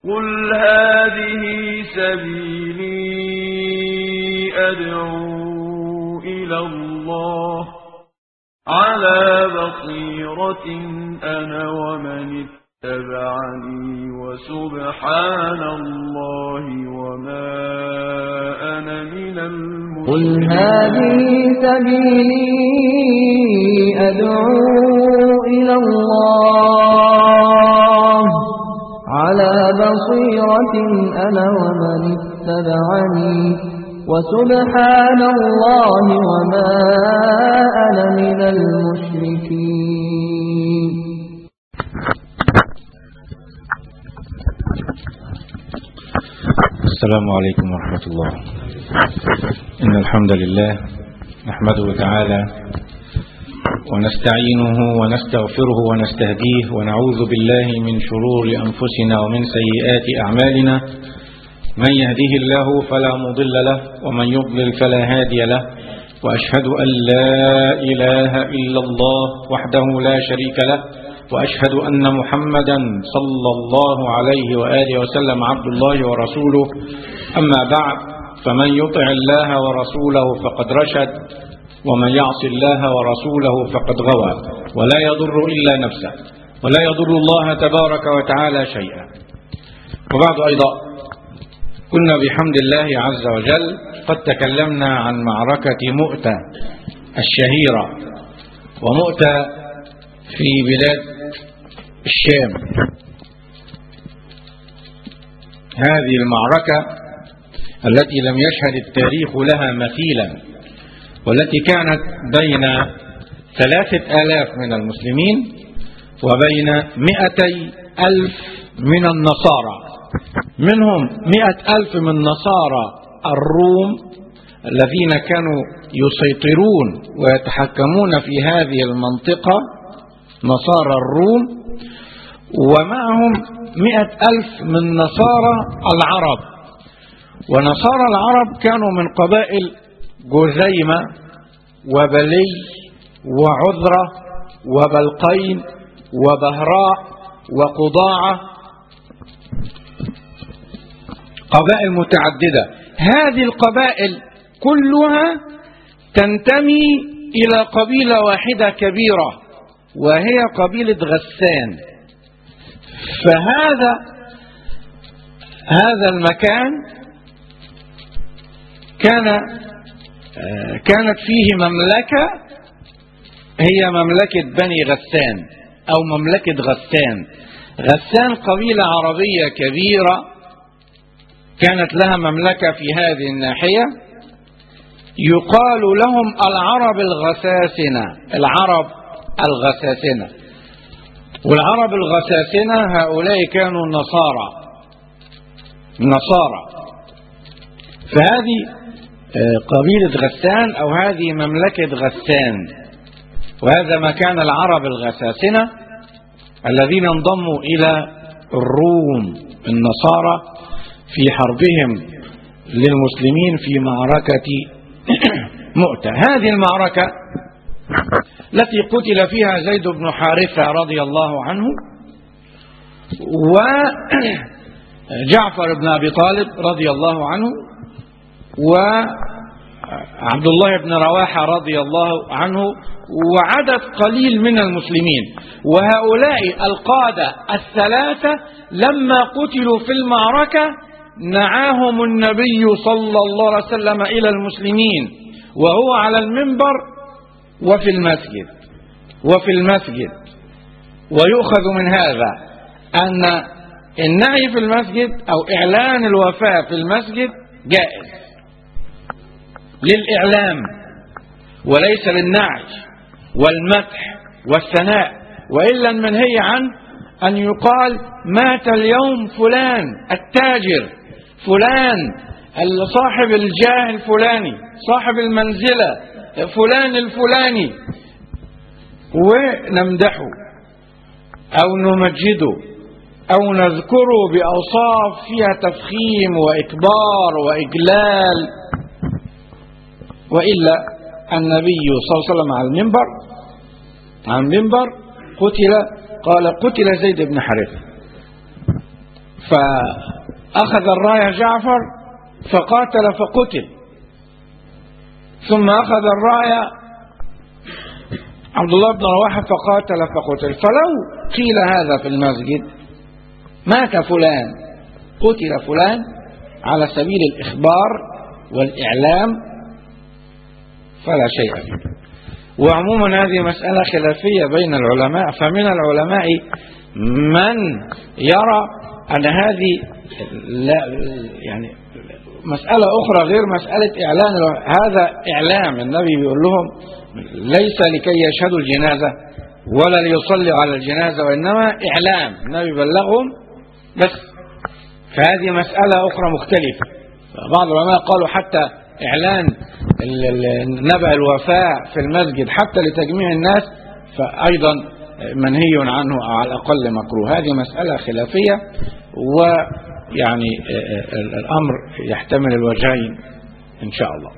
قل هذه سبيلي أدعو إلى الله على بصيرة أنا ومن اتبعني وسبحان الله وما أنا من قل المشركين هذه سبيلي أدعو إلى الله على بصيرة أنا ومن اتبعني وسبحان الله وما أنا من المشركين السلام عليكم ورحمة الله إن الحمد لله نحمده تعالى ونستعينه ونستغفره ونستهديه ونعوذ بالله من شرور أنفسنا ومن سيئات أعمالنا من يهده الله فلا مضل له ومن يضلل فلا هادي له وأشهد أن لا إله إلا الله وحده لا شريك له وأشهد أن محمدا صلى الله عليه وآله وسلم عبد الله ورسوله أما بعد فمن يطع الله ورسوله فقد رشد ومن يعص الله ورسوله فقد غوى ولا يضر إلا نفسه ولا يضر الله تبارك وتعالى شيئا وبعد أيضا كنا بحمد الله عز وجل قد تكلمنا عن معركة مؤتة الشهيرة ومؤتة في بلاد الشام هذه المعركة التي لم يشهد التاريخ لها مثيلا والتي كانت بين ثلاثة آلاف من المسلمين وبين مئتي ألف من النصارى منهم مئة ألف من نصارى الروم الذين كانوا يسيطرون ويتحكمون في هذه المنطقة نصارى الروم ومعهم مئة ألف من نصارى العرب ونصارى العرب كانوا من قبائل جذيمة وبلي وعذرة وبلقين وبهراء وقضاعة قبائل متعددة هذه القبائل كلها تنتمي إلى قبيلة واحدة كبيرة وهي قبيلة غسان فهذا هذا المكان كان كانت فيه مملكة هي مملكة بني غسان أو مملكة غسان غسان قبيلة عربية كبيرة كانت لها مملكة في هذه الناحية يقال لهم العرب الغساسنة العرب الغساسنة والعرب الغساسنة هؤلاء كانوا النصارى النصارى فهذه قبيلة غسان أو هذه مملكة غسان وهذا مكان العرب الغساسنة الذين انضموا إلى الروم النصارى في حربهم للمسلمين في معركة مؤتة هذه المعركة التي قتل فيها زيد بن حارثة رضي الله عنه وجعفر بن أبي طالب رضي الله عنه وعبد الله بن رواحة رضي الله عنه وعدد قليل من المسلمين وهؤلاء القادة الثلاثة لما قتلوا في المعركة نعاهم النبي صلى الله عليه وسلم إلى المسلمين وهو على المنبر وفي المسجد وفي المسجد ويؤخذ من هذا أن النعي في المسجد أو إعلان الوفاة في المسجد جائز للإعلام وليس للنعي والمدح والثناء وإلا المنهي عن أن يقال مات اليوم فلان التاجر فلان صاحب الجاه الفلاني صاحب المنزلة فلان الفلاني ونمدحه أو نمجده أو نذكره بأوصاف فيها تفخيم وإكبار وإجلال وإلا النبي صلى الله عليه وسلم على المنبر على المنبر قتل قال قتل زيد بن حارثة فأخذ الراية جعفر فقاتل فقتل ثم أخذ الراية عبد الله بن رواحة فقاتل فقتل فلو قيل هذا في المسجد مات فلان قتل فلان على سبيل الإخبار والإعلام فلا شيء فيه وعموما هذه مسألة خلافية بين العلماء فمن العلماء من يرى أن هذه لا يعني مسألة أخرى غير مسألة إعلان هذا إعلام النبي بيقول لهم ليس لكي يشهدوا الجنازة ولا ليصلوا على الجنازة وإنما إعلام النبي بلغهم بس فهذه مسألة أخرى مختلفة بعض العلماء قالوا حتى إعلان نبأ الوفاة في المسجد حتى لتجميع الناس فأيضا منهي عنه أو على الأقل مكروه هذه مسألة خلافية ويعني الأمر يحتمل الوجهين إن شاء الله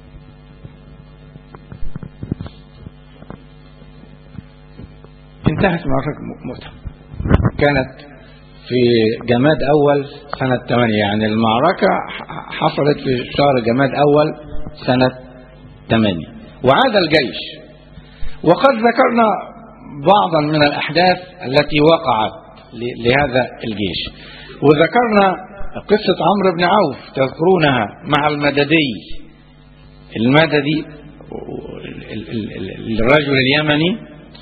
انتهت معركة مؤتة كانت في جماد أول سنة 8 يعني المعركة حصلت في شهر جماد أول سنة 8 وعاد الجيش وقد ذكرنا بعضا من الأحداث التي وقعت لهذا الجيش وذكرنا قصة عمرو بن عوف تذكرونها مع المددي المددي الرجل اليمني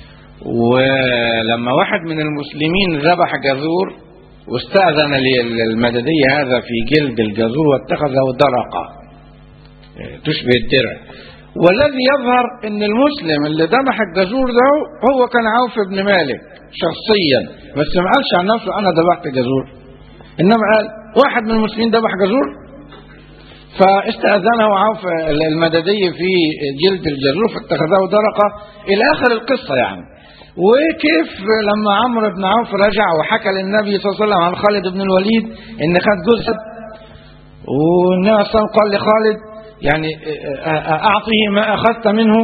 ولما واحد من المسلمين ذبح جذور واستأذن للمددي هذا في جلد الجزور واتخذه درقة تشبه الدرع والذي يظهر ان المسلم اللي ذبح الجزور ده هو كان عوف بن مالك شخصيا بس ما قالش عن نفسه انا ذبحت جزور انما قال واحد من المسلمين ذبح جزور فاستأذنه عوف المددي في جلد الجزور فاتخذه درقة الى اخر القصة يعني وكيف لما عمرو بن عوف رجع وحكى للنبي صلى الله عليه وسلم عن خالد بن الوليد ان خد جزء والنبي صلى الله عليه وسلم قال لخالد يعني اعطه ما اخذت منه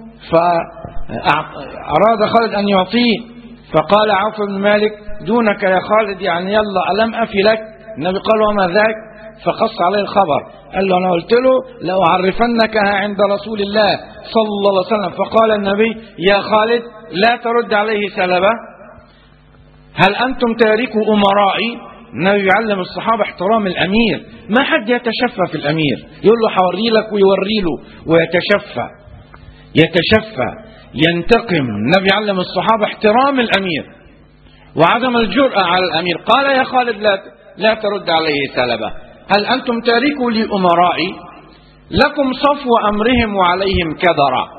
فاراد خالد ان يعطيه فقال عوف بن مالك دونك يا خالد يعني يلا الم افي لك النبي قال وما ذاك فقص عليه الخبر قال له انا قلت له لاعرفنكها عند رسول الله صلى الله عليه وسلم فقال النبي يا خالد لا ترد عليه سلبة هل أنتم تاركوا أمرائي النبي يعلم الصحابة احترام الأمير ما حد يتشفى في الأمير يقول له حوري لك ويوري له ويتشفى يتشفى ينتقم النبي يعلم الصحابة احترام الأمير وعدم الجرأة على الأمير قال يا خالد لا لا ترد عليه سلبة هل أنتم تاركوا لي أمرائي لكم صفو أمرهم وعليهم كدرة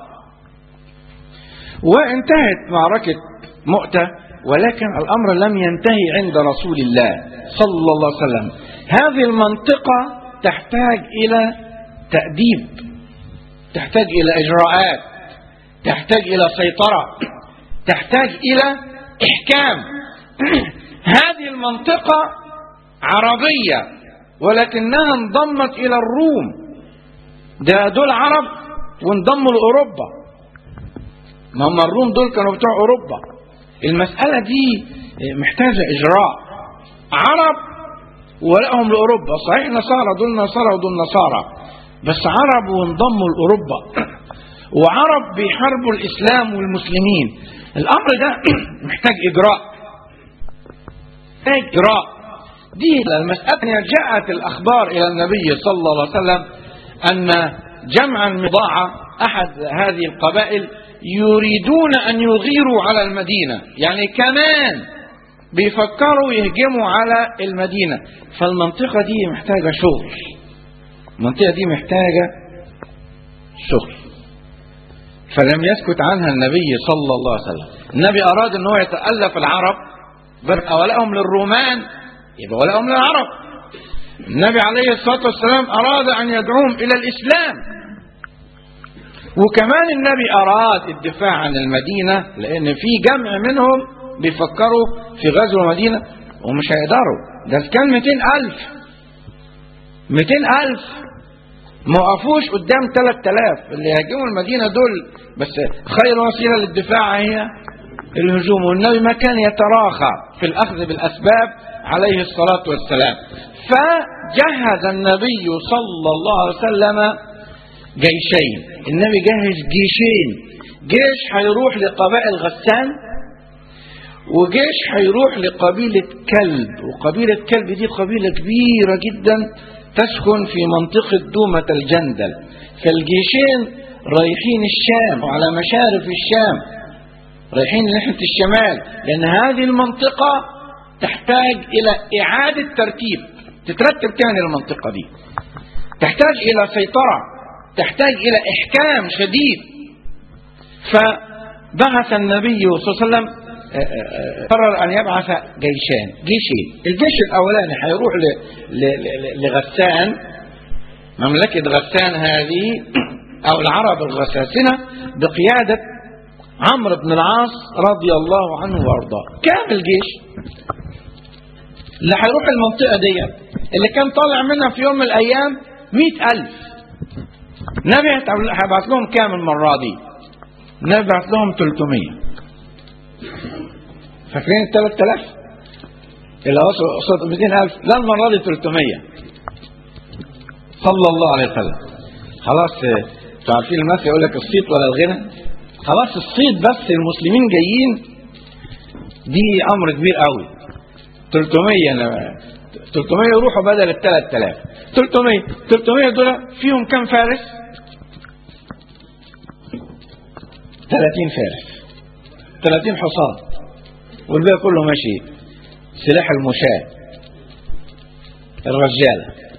وانتهت معركة مؤتة ولكن الأمر لم ينتهي عند رسول الله صلى الله عليه وسلم هذه المنطقة تحتاج إلى تأديب تحتاج إلى إجراءات تحتاج إلى سيطرة تحتاج إلى إحكام هذه المنطقة عربية ولكنها انضمت إلى الروم ده دول عرب وانضموا لأوروبا ما هم الروم دول كانوا بتوع أوروبا المسألة دي محتاجة إجراء عرب ولقهم لأوروبا صحيح نصارى دول نصارى ودول نصارى بس عرب وانضموا لأوروبا وعرب بيحاربوا الإسلام والمسلمين الأمر ده محتاج إجراء محتاج إجراء دي المسألة جاءت الأخبار إلى النبي صلى الله عليه وسلم أن جمعا مضاعة أحد هذه القبائل يريدون أن يغيروا على المدينة يعني كمان بيفكروا يهجموا على المدينة فالمنطقة دي محتاجة شغل المنطقة دي محتاجة شغل فلم يسكت عنها النبي صلى الله عليه وسلم النبي أراد أن هو يتألف العرب ولهم للرومان يبقى ولهم للعرب النبي عليه الصلاة والسلام أراد أن يدعوهم إلى الإسلام وكمان النبي أراد الدفاع عن المدينة لأن في جمع منهم بيفكروا في غزو المدينة ومش هيقدروا ده كان 200 ألف 200 ألف ما وقفوش قدام 3000 اللي يهاجموا المدينة دول بس خير وسيلة للدفاع هي الهجوم والنبي ما كان يتراخى في الأخذ بالأسباب عليه الصلاة والسلام فجهز النبي صلى الله عليه وسلم جيشين النبي جهز جيشين جيش هيروح لقبائل غسان وجيش هيروح لقبيلة كلب وقبيلة كلب دي قبيلة كبيرة جدا تسكن في منطقة دومة الجندل فالجيشين رايحين الشام وعلى مشارف الشام رايحين ناحية الشمال لأن هذه المنطقة تحتاج إلى إعادة ترتيب تترتب تاني المنطقة دي تحتاج إلى سيطرة تحتاج إلى إحكام شديد فبعث النبي صلى الله عليه وسلم قرر أن يبعث جيشان جيشين الجيش الأولاني هيروح ل- ل- ل- لغسان مملكة غسان هذه أو العرب الغساسنة بقيادة عمرو بن العاص رضي الله عنه وارضاه كام الجيش اللي هيروح المنطقة دي اللي كان طالع منها في يوم من الأيام مئة ألف نبي هيبعت لهم كام المرة دي نبي بعت لهم 300 فاكرين ال 3000 اللي وصلوا قصاد 200000 لا المرة دي 300 صلى الله عليه وسلم خلاص آه، انتوا عارفين المثل يقول لك الصيت ولا الغنى خلاص الصيت بس المسلمين جايين دي امر كبير قوي 300 أنا 300 يروحوا بدل ال 3000 300 300 دول فيهم كم فارس 30 فارس 30 حصان والباقي كله ماشي سلاح المشاة الرجالة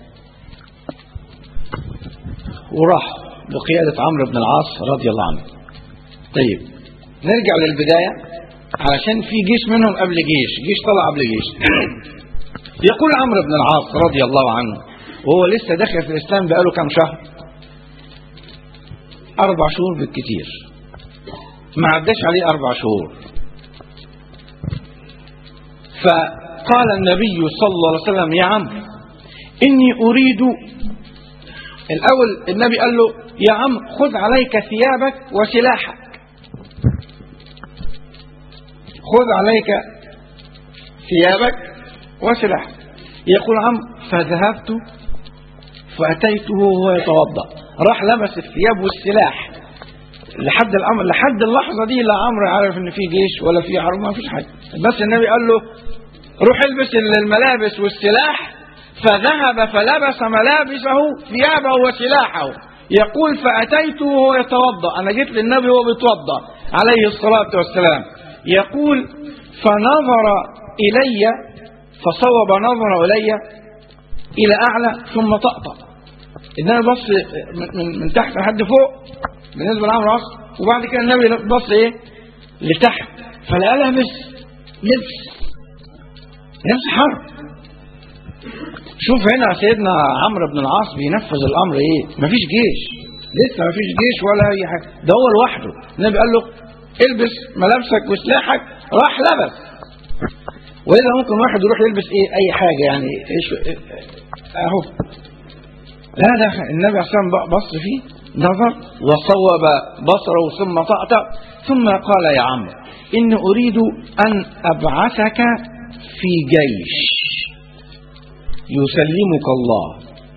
وراح بقيادة عمرو بن العاص رضي الله عنه طيب نرجع للبداية علشان في جيش منهم قبل جيش جيش طلع قبل جيش يقول عمرو بن العاص رضي الله عنه وهو لسه داخل في الإسلام بقاله كام شهر أربع شهور بالكتير ما عداش عليه أربع شهور فقال النبي صلى الله عليه وسلم يا عم إني أريد الأول النبي قال له يا عم خذ عليك ثيابك وسلاحك خذ عليك ثيابك وسلاحك يقول عم فذهبت فأتيته وهو يتوضأ راح لبس الثياب والسلاح لحد الامر لحد اللحظه دي لا عمرو عارف ان في جيش ولا في حرب ما فيش حاجه بس النبي قال له روح البس الملابس والسلاح فذهب فلبس ملابسه ثيابه وسلاحه يقول فاتيته وهو يتوضا انا جيت للنبي وهو بيتوضا عليه الصلاه والسلام يقول فنظر الي فصوب نظر الي الى اعلى ثم طأطأ النبي بص من, من, من تحت لحد فوق بالنسبه لعمرو العاص وبعد كده النبي بص ايه لتحت فلقى لابس لبس لبس حرب شوف هنا سيدنا عمرو بن العاص بينفذ الامر ايه مفيش جيش لسه مفيش جيش ولا اي حاجه ده هو لوحده النبي قال له البس ملابسك وسلاحك راح لبس واذا ممكن واحد يروح يلبس ايه اي حاجه يعني ايش اهو لا ده النبي عليه الصلاه والسلام بص فيه نظر وصوب بصره ثم طأطأ ثم قال يا عمرو إن أريد أن أبعثك في جيش يسلمك الله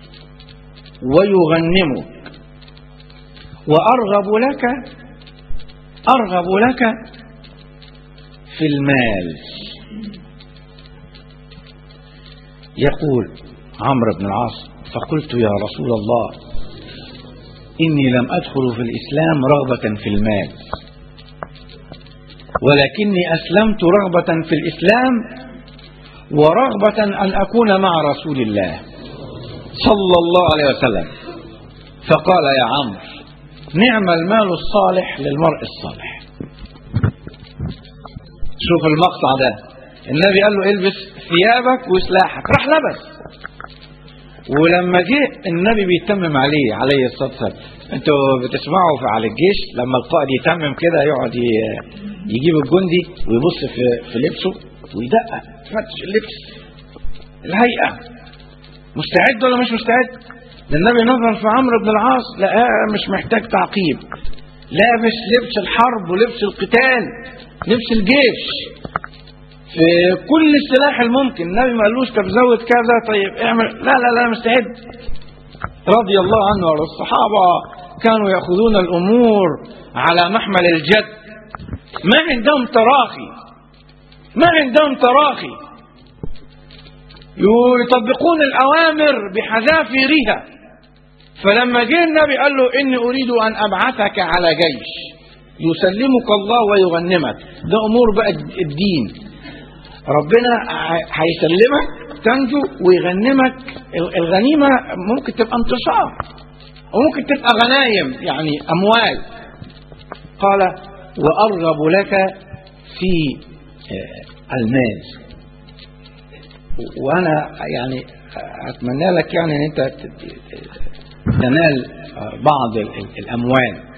ويغنمك وأرغب لك أرغب لك في المال يقول عمرو بن العاص فقلت يا رسول الله إني لم أدخل في الإسلام رغبة في المال ولكني أسلمت رغبة في الإسلام ورغبة أن أكون مع رسول الله صلى الله عليه وسلم فقال يا عمرو نعم المال الصالح للمرء الصالح شوف المقطع ده النبي قال له البس ثيابك وسلاحك راح لبس ولما جه النبي بيتمم عليه عليه الصلاه والسلام انتوا بتسمعوا في على الجيش لما القائد يتمم كده يقعد يجيب الجندي ويبص في في لبسه ويدقق يفتش اللبس الهيئه مستعد ولا مش مستعد ده النبي نظر في عمرو بن العاص لقاه مش محتاج تعقيب لابس لبس الحرب ولبس القتال لبس الجيش في كل السلاح الممكن النبي ما قالوش طب زود كذا طيب اعمل لا لا لا مستعد رضي الله عنه والصحابة كانوا يأخذون الأمور على محمل الجد ما عندهم تراخي ما عندهم تراخي يطبقون الأوامر بحذافيرها فلما جه النبي قال له إني أريد أن أبعثك على جيش يسلمك الله ويغنمك ده أمور بقى الدين ربنا هيسلمك تنجو ويغنمك الغنيمة ممكن تبقى انتصار وممكن تبقى غنايم يعني أموال قال وأرغب لك في المال وأنا يعني أتمنى لك يعني أن أنت تنال بعض الأموال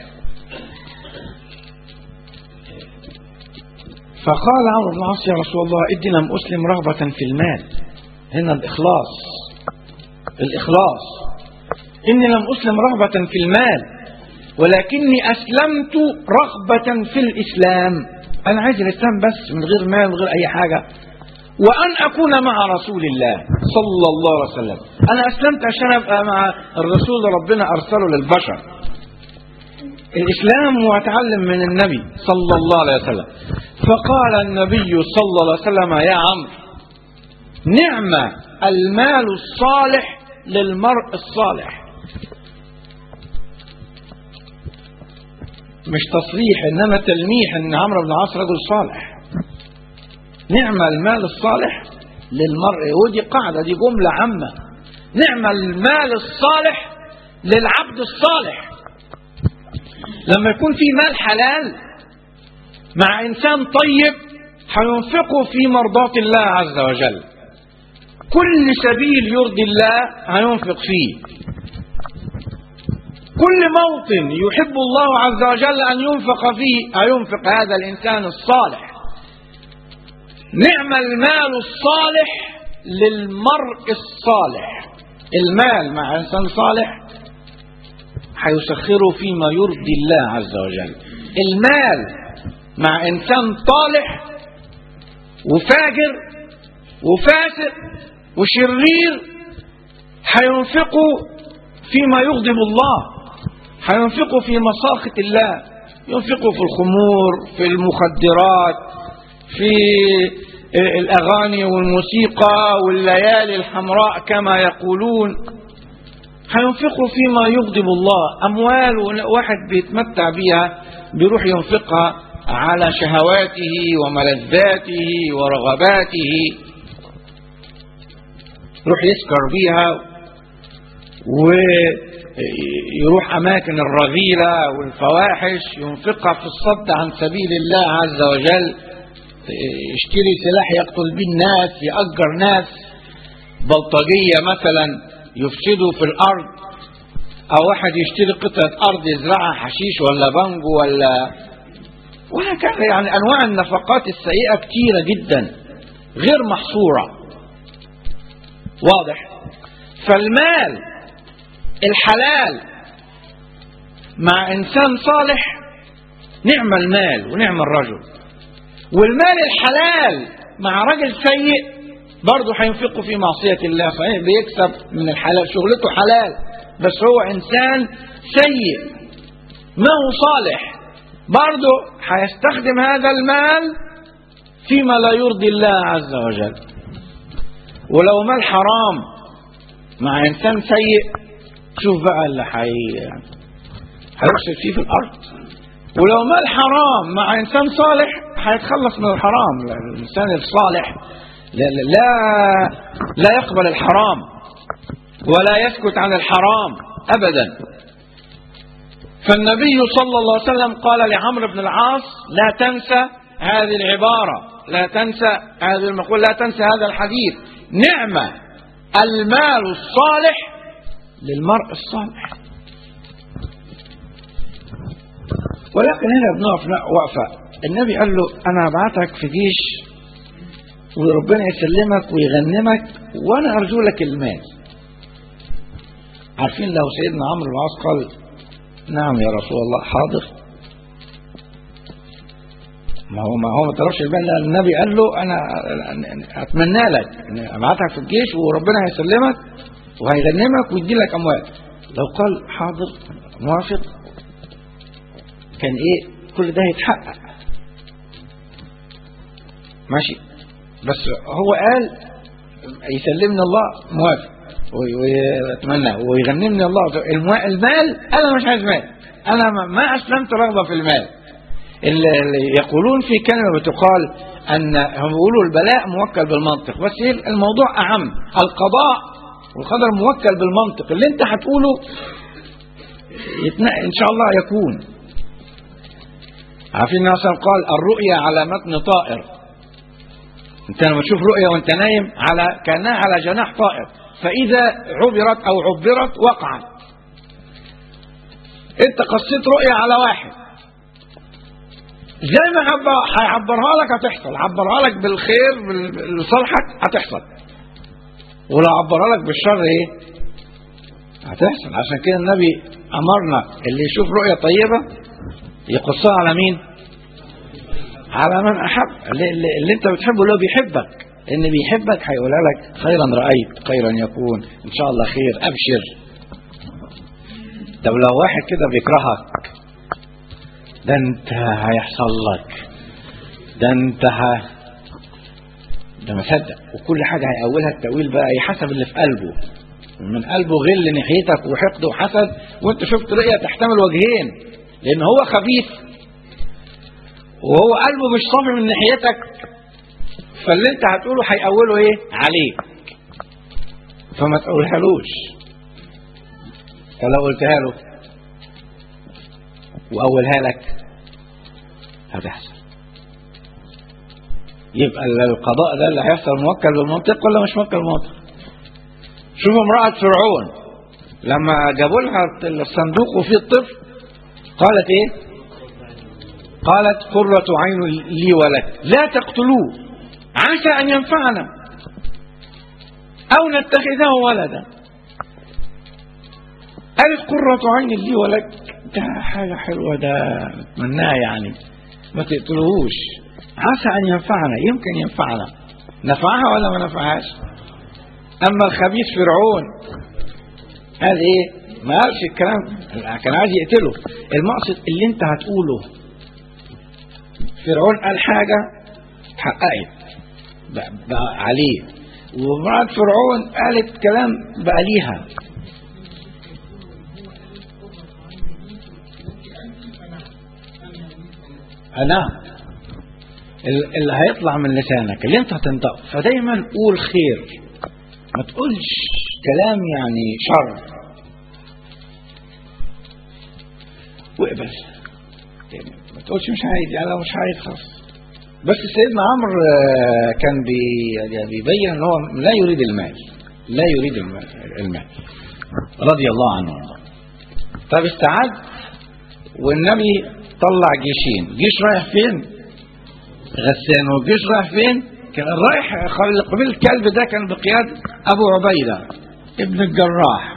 فقال عمرو بن العاص يا رسول الله ادي لم أسلم رغبة في المال هنا الإخلاص الإخلاص إني لم أسلم رغبة في المال ولكني أسلمت رغبة في الإسلام أنا عايز الإسلام بس من غير مال من غير أي حاجة وأن أكون مع رسول الله صلى الله عليه وسلم أنا أسلمت عشان أبقى مع الرسول ربنا أرسله للبشر الإسلام وأتعلم من النبي صلى الله عليه وسلم فقال النبي صلى الله عليه وسلم يا عمرو نعم المال الصالح للمرء الصالح مش تصريح انما تلميح ان عمرو بن العاص رجل صالح نعم المال الصالح للمرء ودي قاعده دي جمله عامه نعم المال الصالح للعبد الصالح لما يكون في مال حلال مع انسان طيب هينفقه في مرضاة الله عز وجل كل سبيل يرضي الله هينفق فيه كل موطن يحب الله عز وجل ان ينفق فيه هينفق هذا الانسان الصالح نعم المال الصالح للمرء الصالح المال مع انسان صالح هيسخره فيما يرضي الله عز وجل المال مع انسان طالح وفاجر وفاسق وشرير هينفقه فيما يغضب الله هينفقه في مساخط الله ينفقه في الخمور في المخدرات في الأغاني والموسيقى والليالي الحمراء كما يقولون هينفقوا فيما يغضب الله أموال واحد بيتمتع بيها بيروح ينفقها على شهواته وملذاته ورغباته يروح يسكر بيها ويروح أماكن الرذيلة والفواحش ينفقها في الصد عن سبيل الله عز وجل يشتري سلاح يقتل به الناس يأجر ناس بلطجية مثلا يفسدوا في الأرض أو واحد يشتري قطعة أرض يزرعها حشيش ولا بانجو ولا وهكذا يعني أنواع النفقات السيئة كتيرة جدا غير محصورة واضح فالمال الحلال مع إنسان صالح نعم المال ونعم الرجل والمال الحلال مع رجل سيء برضه هينفقه في معصية الله صحيح بيكسب من الحلال شغلته حلال بس هو إنسان سيء ما هو صالح برضه هيستخدم هذا المال فيما لا يرضي الله عز وجل ولو مال حرام مع إنسان سيء شوف بقى اللي حي هيفسد فيه في الأرض ولو مال حرام مع إنسان صالح هيتخلص من الحرام الإنسان الصالح لا, لا لا يقبل الحرام ولا يسكت عن الحرام أبدا فالنبي صلى الله عليه وسلم قال لعمرو بن العاص لا تنسى هذه العبارة لا تنسى هذه المقولة لا تنسى هذا الحديث نعمة المال الصالح للمرء الصالح ولكن هنا بنقف وقفة النبي قال له أنا هبعتك في جيش وربنا يسلمك ويغنمك وأنا أرجو لك المال عارفين لو سيدنا عمرو بن العاص قال نعم يا رسول الله حاضر ما هو ما هو ما طلبش المال لا، النبي قال له انا اتمنى لك ان ابعتك في الجيش وربنا هيسلمك وهيغنمك ويدي لك اموال لو قال حاضر موافق كان ايه كل ده يتحقق ماشي بس هو قال يسلمني الله موافق وي- ويتمنى ويغنمني الله الم- المال انا مش عايز مال انا ما- ما اسلمت رغبه في المال اللي اللي يقولون في كلمه بتقال ان هم بيقولوا البلاء موكل بالمنطق بس هي الموضوع اعم القضاء والقدر موكل بالمنطق اللي انت هتقوله يتنا- ان شاء الله يكون عارفين النبي صلى الله عليه وسلم قال الرؤيا على متن طائر انت لما تشوف رؤيا وانت نايم على كانها على جناح طائر فاذا عبرت او عبرت وقعت انت قصيت رؤيا على واحد زي ما عبر- هيعبرها لك هتحصل عبرها لك بالخير بال- لصالحك هتحصل ولو عبرها لك بالشر ايه هتحصل عشان كده النبي امرنا اللي يشوف رؤيا طيبه يقصها على مين على من احب اللي, اللي, اللي انت بتحبه اللي هو بيحبك لان بيحبك هيقولها لك خيرا رايت خيرا يكون ان شاء الله خير ابشر طب لو واحد كده بيكرهك ده انت هيحصل لك ده انت ه... ده مصدق وكل حاجه هيأولها التأويل بقى يحسب اللي في قلبه من قلبه غل ناحيتك وحقد وحسد وانت شفت رؤية تحتمل وجهين لان هو خبيث وهو قلبه مش صافي من ناحيتك فاللي انت هتقوله هيأوله ايه عليك فما تقولهالوش فلو قلتها له وأولها لك هتحصل يبقى القضاء ده اللي هيحصل موكل بالمنطق ولا مش موكل بالمنطق شوف امرأة فرعون لما جابوا لها الصندوق وفيه الطفل قالت ايه قالت قرة عين لي ولك لا تقتلوه عسى ان ينفعنا او نتخذه ولدا قالت قرة عين لي ولك ده حاجة حلوة ده نتمناها يعني ما تقتلوهوش عسى ان ينفعنا يمكن ينفعنا نفعها ولا ما نفعهاش اما الخبيث فرعون قال ايه ما قالش الكلام كان عايز يقتله المقصد اللي انت هتقوله فرعون قال حاجة حققت بقى بقى عليه ومرات فرعون قالت كلام بقى ليها نعم ال- اللي هيطلع من لسانك اللي انت هتنطقه فدايما قول خير ما تقولش كلام يعني شر واقبل يعني ما تقولش مش عايز يعني لو مش عايز خلاص بس سيدنا عمرو آه، كان بي يعني بيبين ان هو لا يريد المال لا يريد المال, المال رضي الله عنه وارضاه طب استعد والنبي طلع جيشين جيش رايح فين غسان والجيش رايح فين كان رايح خل- قبيل الكلب ده كان بقيادة أبو عبيدة ابن الجراح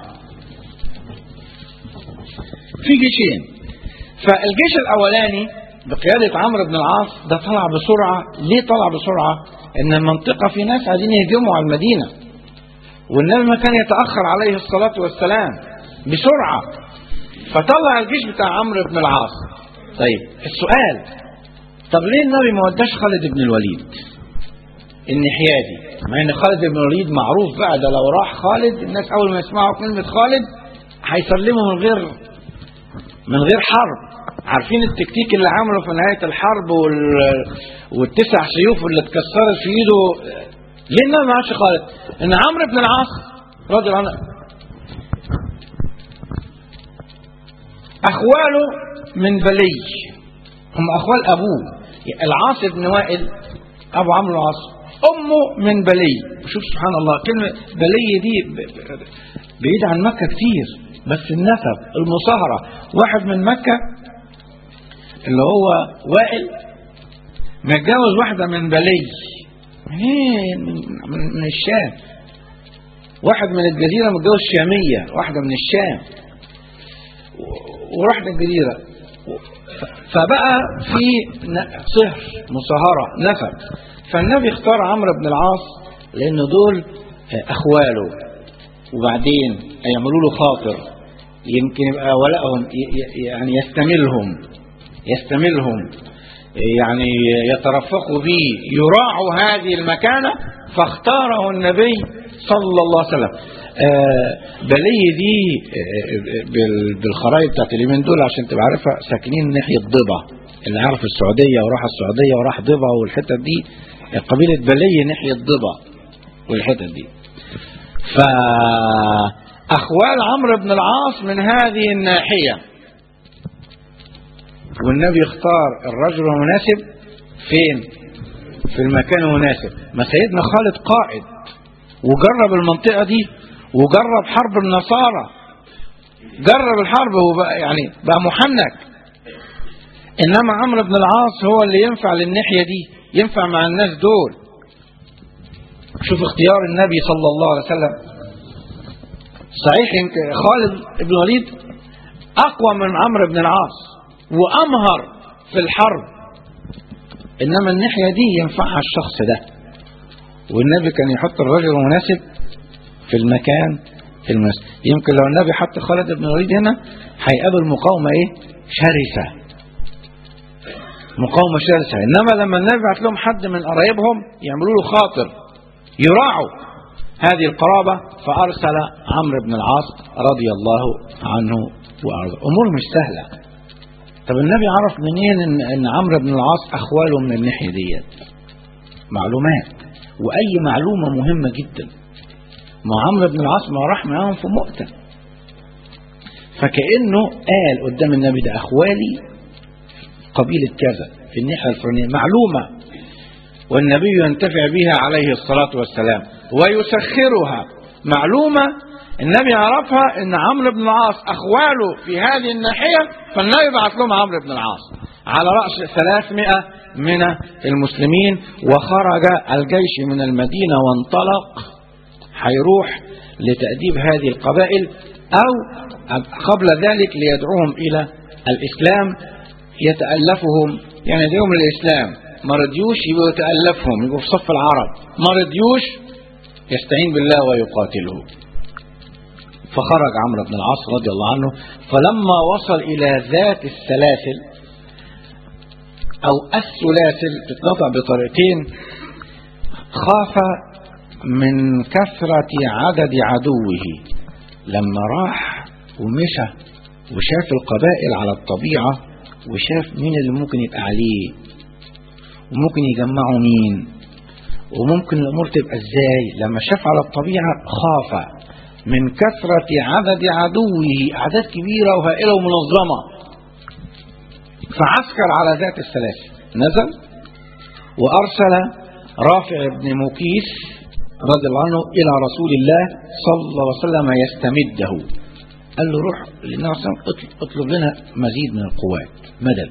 في جيشين فالجيش الأولاني بقيادة عمرو بن العاص ده طلع بسرعة ليه طلع بسرعة إن المنطقة في ناس عايزين يهجموا على المدينة والنبي ما كان يتأخر عليه الصلاة والسلام بسرعة فطلع الجيش بتاع عمرو بن العاص طيب السؤال طب ليه النبي ما وداش خالد بن الوليد النحيادي مع ان خالد بن الوليد معروف بقى ده لو راح خالد الناس اول ما يسمعوا كلمة خالد هيسلموا من غير من غير حرب عارفين التكتيك اللي عمله في نهاية الحرب وال... والتسع سيوف اللي اتكسرت في ايده ليه النبي ما عادش خالد ان عمرو بن العاص رضي الله عنه اخواله من بلي هم اخوال ابوه العاص بن وائل ابو عمرو العاص امه من بلي شوف سبحان الله كلمه بلي دي ب- ب- بعيد عن مكه كتير بس النسب المصاهره واحد من مكه اللي هو وائل متجوز واحده من بلي منين من, من, من الشام واحد من الجزيره متجوز شاميه واحده من الشام و- وراح الجزيره و- ف- فبقى في ن- صهر مصهرة نسب فالنبي اختار عمرو بن العاص لأن دول آه، أخواله وبعدين يعملوا له خاطر يمكن يبقى ولائهم ي- ي- يعني يستملهم يستملهم يعني يترفقوا به يراعوا هذه المكانة فاختاره النبي صلى الله عليه وسلم آه، بلي دي آه، بال- بالخرائط بتاعت اليومين دول عشان تبقى عارفها ساكنين ناحية ضبع اللي عارف السعودية وراح السعودية وراح ضبع والحتت دي قبيلة بلي ناحية ضبع والحتت دي فأخوال عمرو بن العاص من هذه الناحية والنبي اختار الرجل المناسب فين في المكان المناسب ما سيدنا خالد قائد وجرب المنطقة دي وجرب حرب النصارى جرب الحرب وبقى يعني بقى محنك انما عمرو بن العاص هو اللي ينفع للناحية دي ينفع مع الناس دول شوف اختيار النبي صلى الله عليه وسلم صحيح يمكن خالد بن الوليد اقوى من عمرو بن العاص وامهر في الحرب انما الناحيه دي ينفعها الشخص ده والنبي كان يحط الرجل المناسب في المكان المناسب يمكن لو النبي حط خالد بن الوليد هنا هيقابل مقاومه ايه شرسه مقاومه شرسه انما لما النبي بعت لهم حد من قرايبهم يعملوا له خاطر يراعوا هذه القرابة فأرسل عمرو بن العاص رضي الله عنه وأرضاه أمور مش سهلة طب النبي عرف منين إن, إن عمرو بن العاص أخواله من الناحية ديت معلومات وأي معلومة مهمة جدا ما عمرو بن العاص ما راح معاهم في مؤتة فكأنه قال قدام النبي ده أخوالي قبيلة كذا في الناحية الفلانية معلومة والنبي ينتفع بها عليه الصلاة والسلام ويسخرها معلومة النبي عرفها ان عمرو بن العاص اخواله في هذه الناحية فالنبي بعث لهم عمرو بن العاص على رأس 300 من المسلمين وخرج الجيش من المدينة وانطلق هيروح لتأديب هذه القبائل أو قبل ذلك ليدعوهم إلى الإسلام يتألفهم يعني يدعوهم للإسلام ما رضيوش يبقوا يتألفهم يبقوا في صف العرب ما رضيوش يستعين بالله ويقاتله فخرج عمرو بن العاص رضي الله عنه فلما وصل إلى ذات السلاسل أو السلاسل تتنطع بطريقتين خاف من كثرة عدد عدوه لما راح ومشى وشاف القبائل على الطبيعة وشاف مين اللي ممكن يبقى عليه وممكن يجمعوا مين وممكن الأمور تبقى ازاي لما شاف على الطبيعة خاف من كثرة عدد عدوه أعداد كبيرة وهائلة ومنظمة فعسكر على ذات السلاسل نزل وأرسل رافع بن مكيس رضي الله عنه إلى رسول الله صلى الله عليه وسلم يستمده قال له روح للنبي صلى الله عليه وسلم اطلب لنا مزيد من القوات مدد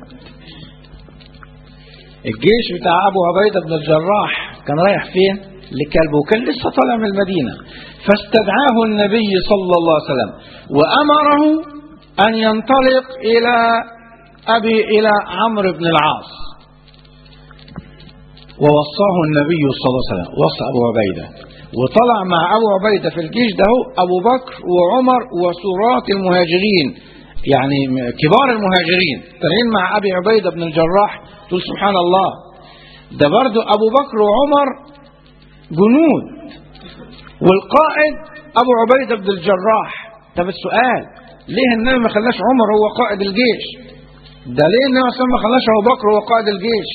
الجيش بتاع أبو عبيدة بن الجراح كان رايح فين لكلبه وكان لسه طالع من المدينة فاستدعاه النبي صلى الله عليه وسلم وأمره أن ينطلق إلى أبي إلى عمرو بن العاص ووصاه النبي صلى الله عليه وسلم وصى أبو عبيدة وطلع مع أبو عبيدة في الجيش ده أبو بكر وعمر وسورات المهاجرين يعني كبار المهاجرين طالعين مع أبي عبيدة بن الجراح تقول سبحان الله ده برضو أبو بكر وعمر جنود والقائد أبو عبيدة بن الجراح طب السؤال ليه النبي ما خلاش عمر هو قائد الجيش ده ليه النبي صلى ما خلاش أبو بكر هو قائد الجيش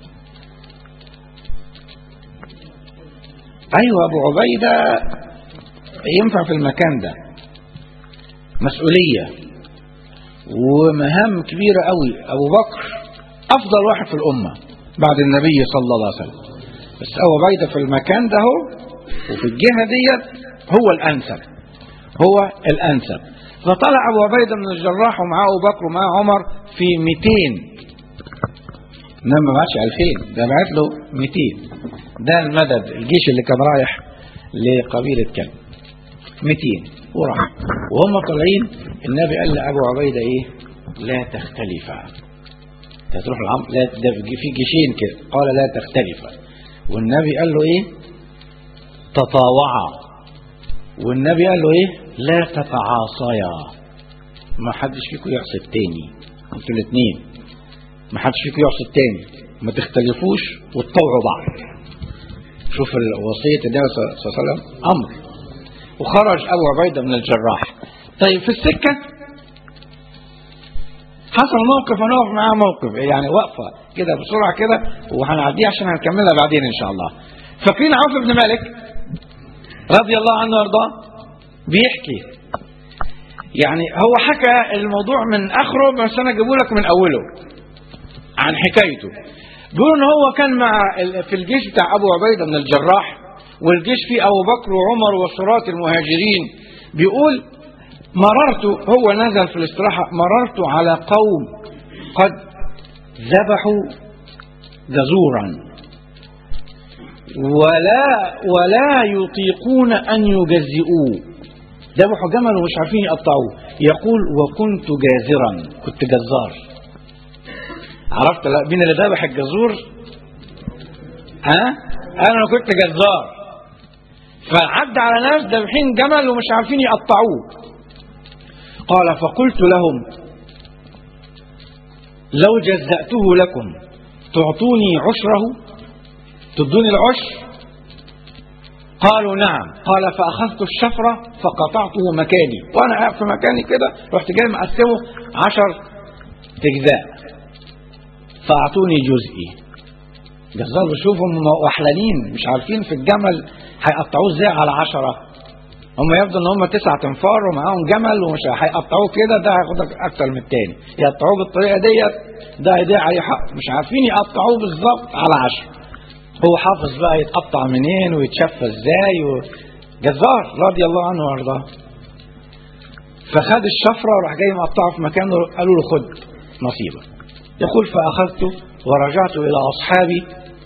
أيوة أبو عبيدة ينفع في المكان ده مسؤولية ومهام كبيرة قوي أبو بكر أفضل واحد في الأمة بعد النبي صلى الله عليه وسلم بس أبو عبيدة في المكان ده هو وفي الجهة ديت هو الأنسب هو الأنسب فطلع أبو عبيدة من الجراح ومعاه أبو بكر ومعاه عمر في 200 انما ما بعتش 2000 ده بعت له 200 ده المدد الجيش اللي كان رايح لقبيلة كلب 200 وراح وهم طالعين النبي قال لأبو عبيدة إيه لا تختلفا انت هتروح العمر لا ده في جيشين كده قال لا تختلفا والنبي قال له ايه تطاوعا والنبي قال له ايه لا تتعاصيا ما حدش فيكم يعصي التاني انتوا الاثنين ما حدش فيكم يعصي التاني ما تختلفوش وتطوعوا بعض شوف وصية النبي صلى الله عليه وسلم أمر وخرج أبو عبيدة من الجراح طيب في السكة حصل موقف هنقف معاه موقف يعني وقفة كده بسرعة كده وهنعديه عشان هنكملها بعدين إن شاء الله فاكرين عوف بن مالك رضي الله عنه وارضاه بيحكي يعني هو حكى الموضوع من اخره بس انا اجيبه لك من اوله عن حكايته بيقول ان هو كان مع ال- في الجيش بتاع ابو عبيده بن الجراح والجيش فيه ابو بكر وعمر وصرات المهاجرين بيقول مررت هو نزل في الاستراحه مررت على قوم قد ذبحوا جزورا ولا ولا يطيقون ان يجزئوه ذبحوا جمل ومش عارفين يقطعوه يقول وكنت جازرا كنت جزار عرفت لا مين اللي ذبح الجزور ها انا كنت جزار فعد على ناس ذابحين جمل ومش عارفين يقطعوه قال فقلت لهم لو جزأته لكم تعطوني عشره تدوني العشر قالوا نعم قال فأخذت الشفرة فقطعته مكاني وأنا قاعد في مكاني كده رحت جاي مقسمه عشر أجزاء فأعطوني جزئي جزار بشوفهم هم وحلانين مش عارفين في الجمل هيقطعوه ازاي على عشرة هم يبدو ان هم تسعة انفار ومعاهم جمل ومش هيقطعوه كده ده هياخد اكتر من التاني يقطعوه بالطريقة ديت ده هيضيع عليه حق مش عارفين يقطعوه بالظبط على عشرة هو حافظ بقى يتقطع منين ويتشفى ازاي و... جزار رضي الله عنه وارضاه فخد الشفرة وراح جاي مقطعه في مكانه قالوا له خد نصيبك يقول فأخذته ورجعت إلى أصحابي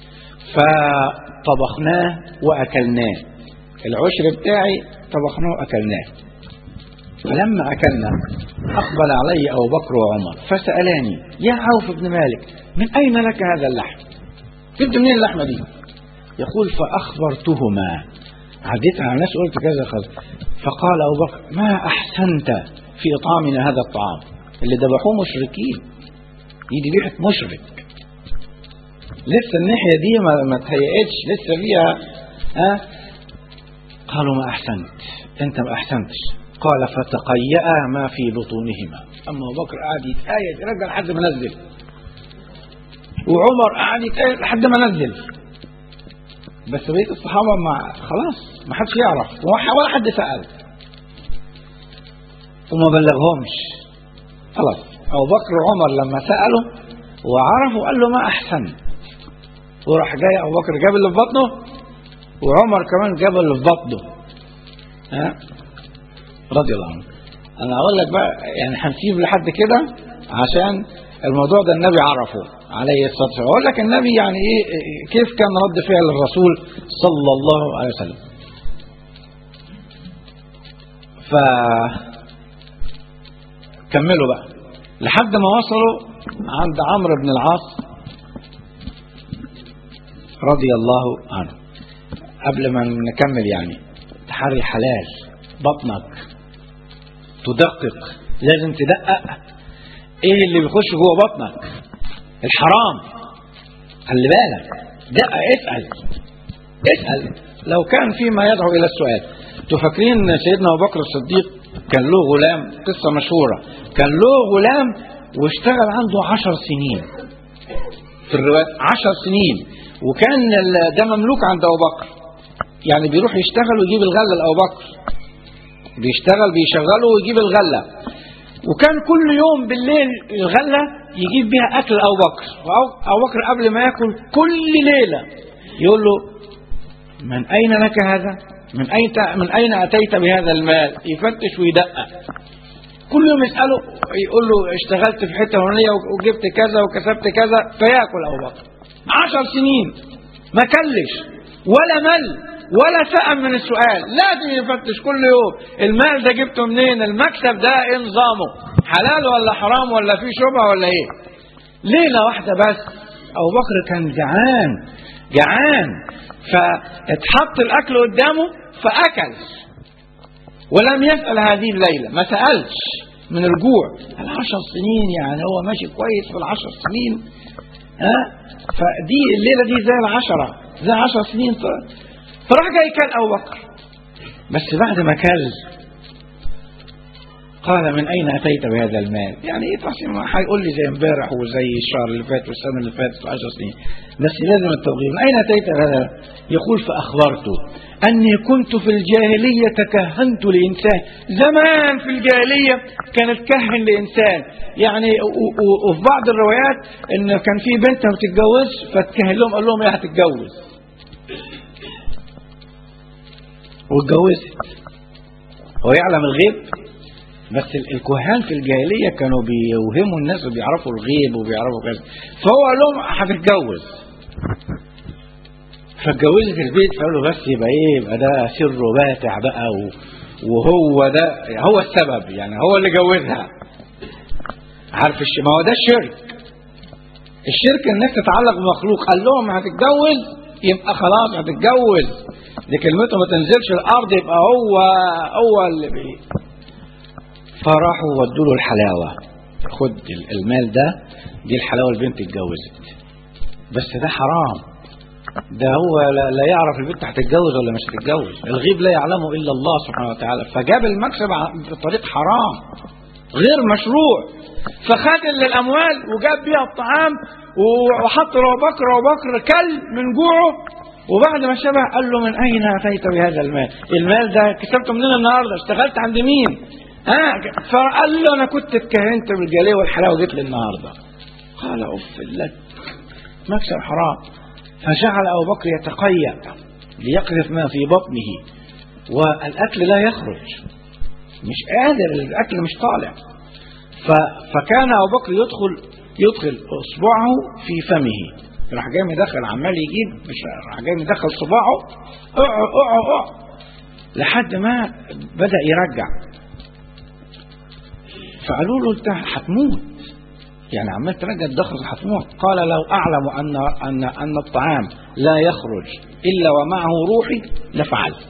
فطبخناه وأكلناه العشر بتاعي طبخناه وأكلناه فلما أكلنا أقبل علي أبو بكر وعمر فسألاني يا عوف بن مالك من أين لك هذا اللحم جبت منين اللحمة دي يقول فأخبرتهما عديت على الناس قلت كذا كذا فقال أبو بكر ما أحسنت في إطعامنا هذا الطعام اللي ذبحوه مشركين يجي ريحة مشرك لسه الناحية دي ما, ما تهيئتش لسه فيها ها قالوا ما أحسنت أنت ما أحسنتش قال فتقيأ ما في بطونهما أما أبو بكر قعد يتآية يرجع لحد ما نزل وعمر قعد يتآية لحد ما نزل بس بقية الصحابة ما خلاص ما حدش يعرف ولا حد سأل وما بلغهمش خلاص أبو بكر وعمر لما سألوا وعرفوا قال له ما أحسن وراح جاي أبو بكر جاب اللي في بطنه وعمر كمان جاب اللي في بطنه ها رضي الله عنه أنا أقول لك بقى يعني هنسيب لحد كده عشان الموضوع ده النبي عرفه عليه الصلاة والسلام أقول لك النبي يعني إيه كيف كان رد فعل الرسول صلى الله عليه وسلم ف كملوا بقى لحد ما وصلوا عند عمرو بن العاص رضي الله عنه قبل ما نكمل يعني تحري حلال بطنك تدقق لازم تدقق ايه اللي بيخش جوه بطنك الحرام خلي بالك دقق اسال اسال لو كان فيما يدعو الى السؤال تفكرين سيدنا ابو بكر الصديق كان له غلام قصه مشهوره كان له غلام واشتغل عنده عشر سنين في الروايات عشر سنين وكان ده مملوك عند ابو بكر يعني بيروح يشتغل ويجيب الغله لابو بكر بيشتغل بيشغله ويجيب الغله وكان كل يوم بالليل الغله يجيب بيها اكل ابو بكر وابو بكر قبل ما ياكل كل ليله يقول له من اين لك هذا؟ من اين من اين اتيت بهذا المال؟ يفتش ويدقق كل يوم يساله يقول له اشتغلت في حته فلانيه وجبت كذا وكسبت كذا فياكل ابو بكر عشر سنين ما كلش ولا مل ولا سأل من السؤال لازم يفتش كل يوم المال ده جبته منين المكسب ده ايه نظامه حلال ولا حرام ولا فيه شبهه ولا ايه ليلة واحدة بس أبو بكر كان جعان جعان فاتحط الأكل قدامه فأكل ولم يسأل هذه الليلة ما سألش من الجوع العشر سنين يعني هو ماشي كويس في العشر سنين ها فدي الليلة دي زي العشرة زي عشر سنين فراح جاي كان أبو بكر بس بعد ما كل قال من أين أتيت بهذا المال يعني إيه تحسين هيقول لي زي امبارح وزي الشهر اللي فات والسنة اللي فاتت وعشر سنين بس لازم التوضيح من أين أتيت بهذا يقول فأخبرته أني كنت في الجاهلية تكهنت لإنسان زمان في الجاهلية كانت كهن لإنسان يعني وفي بعض الروايات إن كان في بنت ما بتتجوزش فتكهن لهم قال لهم إيه هتتجوز واتجوزت هو يعلم الغيب بس الكهان في الجاهليه كانوا بيوهموا الناس وبيعرفوا الغيب وبيعرفوا كذا فهو قال لهم هتتجوز فاتجوزت البيت فقالوا بس يبقى ايه يبقى ده سر باتع بقى وهو ده هو السبب يعني هو اللي جوزها عارف الش... ما هو ده الشرك الشرك انك تتعلق بمخلوق قال لهم هتتجوز يبقى خلاص هتتجوز دي كلمته ما تنزلش الارض يبقى هو هو اللي بي فراحوا ودوا له الحلاوه خد المال ده دي الحلاوه البنت اتجوزت بس ده حرام ده هو لا, لا يعرف البنت هتتجوز ولا مش هتتجوز الغيب لا يعلمه الا الله سبحانه وتعالى فجاب المكسب بطريق حرام غير مشروع فخد الاموال وجاب بيها الطعام وحط له بكر وبكر كل من جوعه وبعد ما شبع قال له من اين اتيت بهذا المال؟ المال ده كسبته منين النهارده؟ اشتغلت عند مين؟ ها فقال له انا كنت اتكهنت بالجاليه والحلاوه جيت لي النهارده. قال اف لك مكسب حرام فجعل ابو بكر يتقيأ ليقذف ما في بطنه والاكل لا يخرج مش قادر الاكل مش طالع فكان ابو بكر يدخل يدخل اصبعه في فمه راح جاي مدخل عمال يجيب مش راح جاي مدخل صباعه اقع اقع اقع لحد ما بدا يرجع فقالوا له انت هتموت يعني عمال ترجع الدخل هتموت قال لو اعلم ان ان ان الطعام لا يخرج الا ومعه روحي لفعلت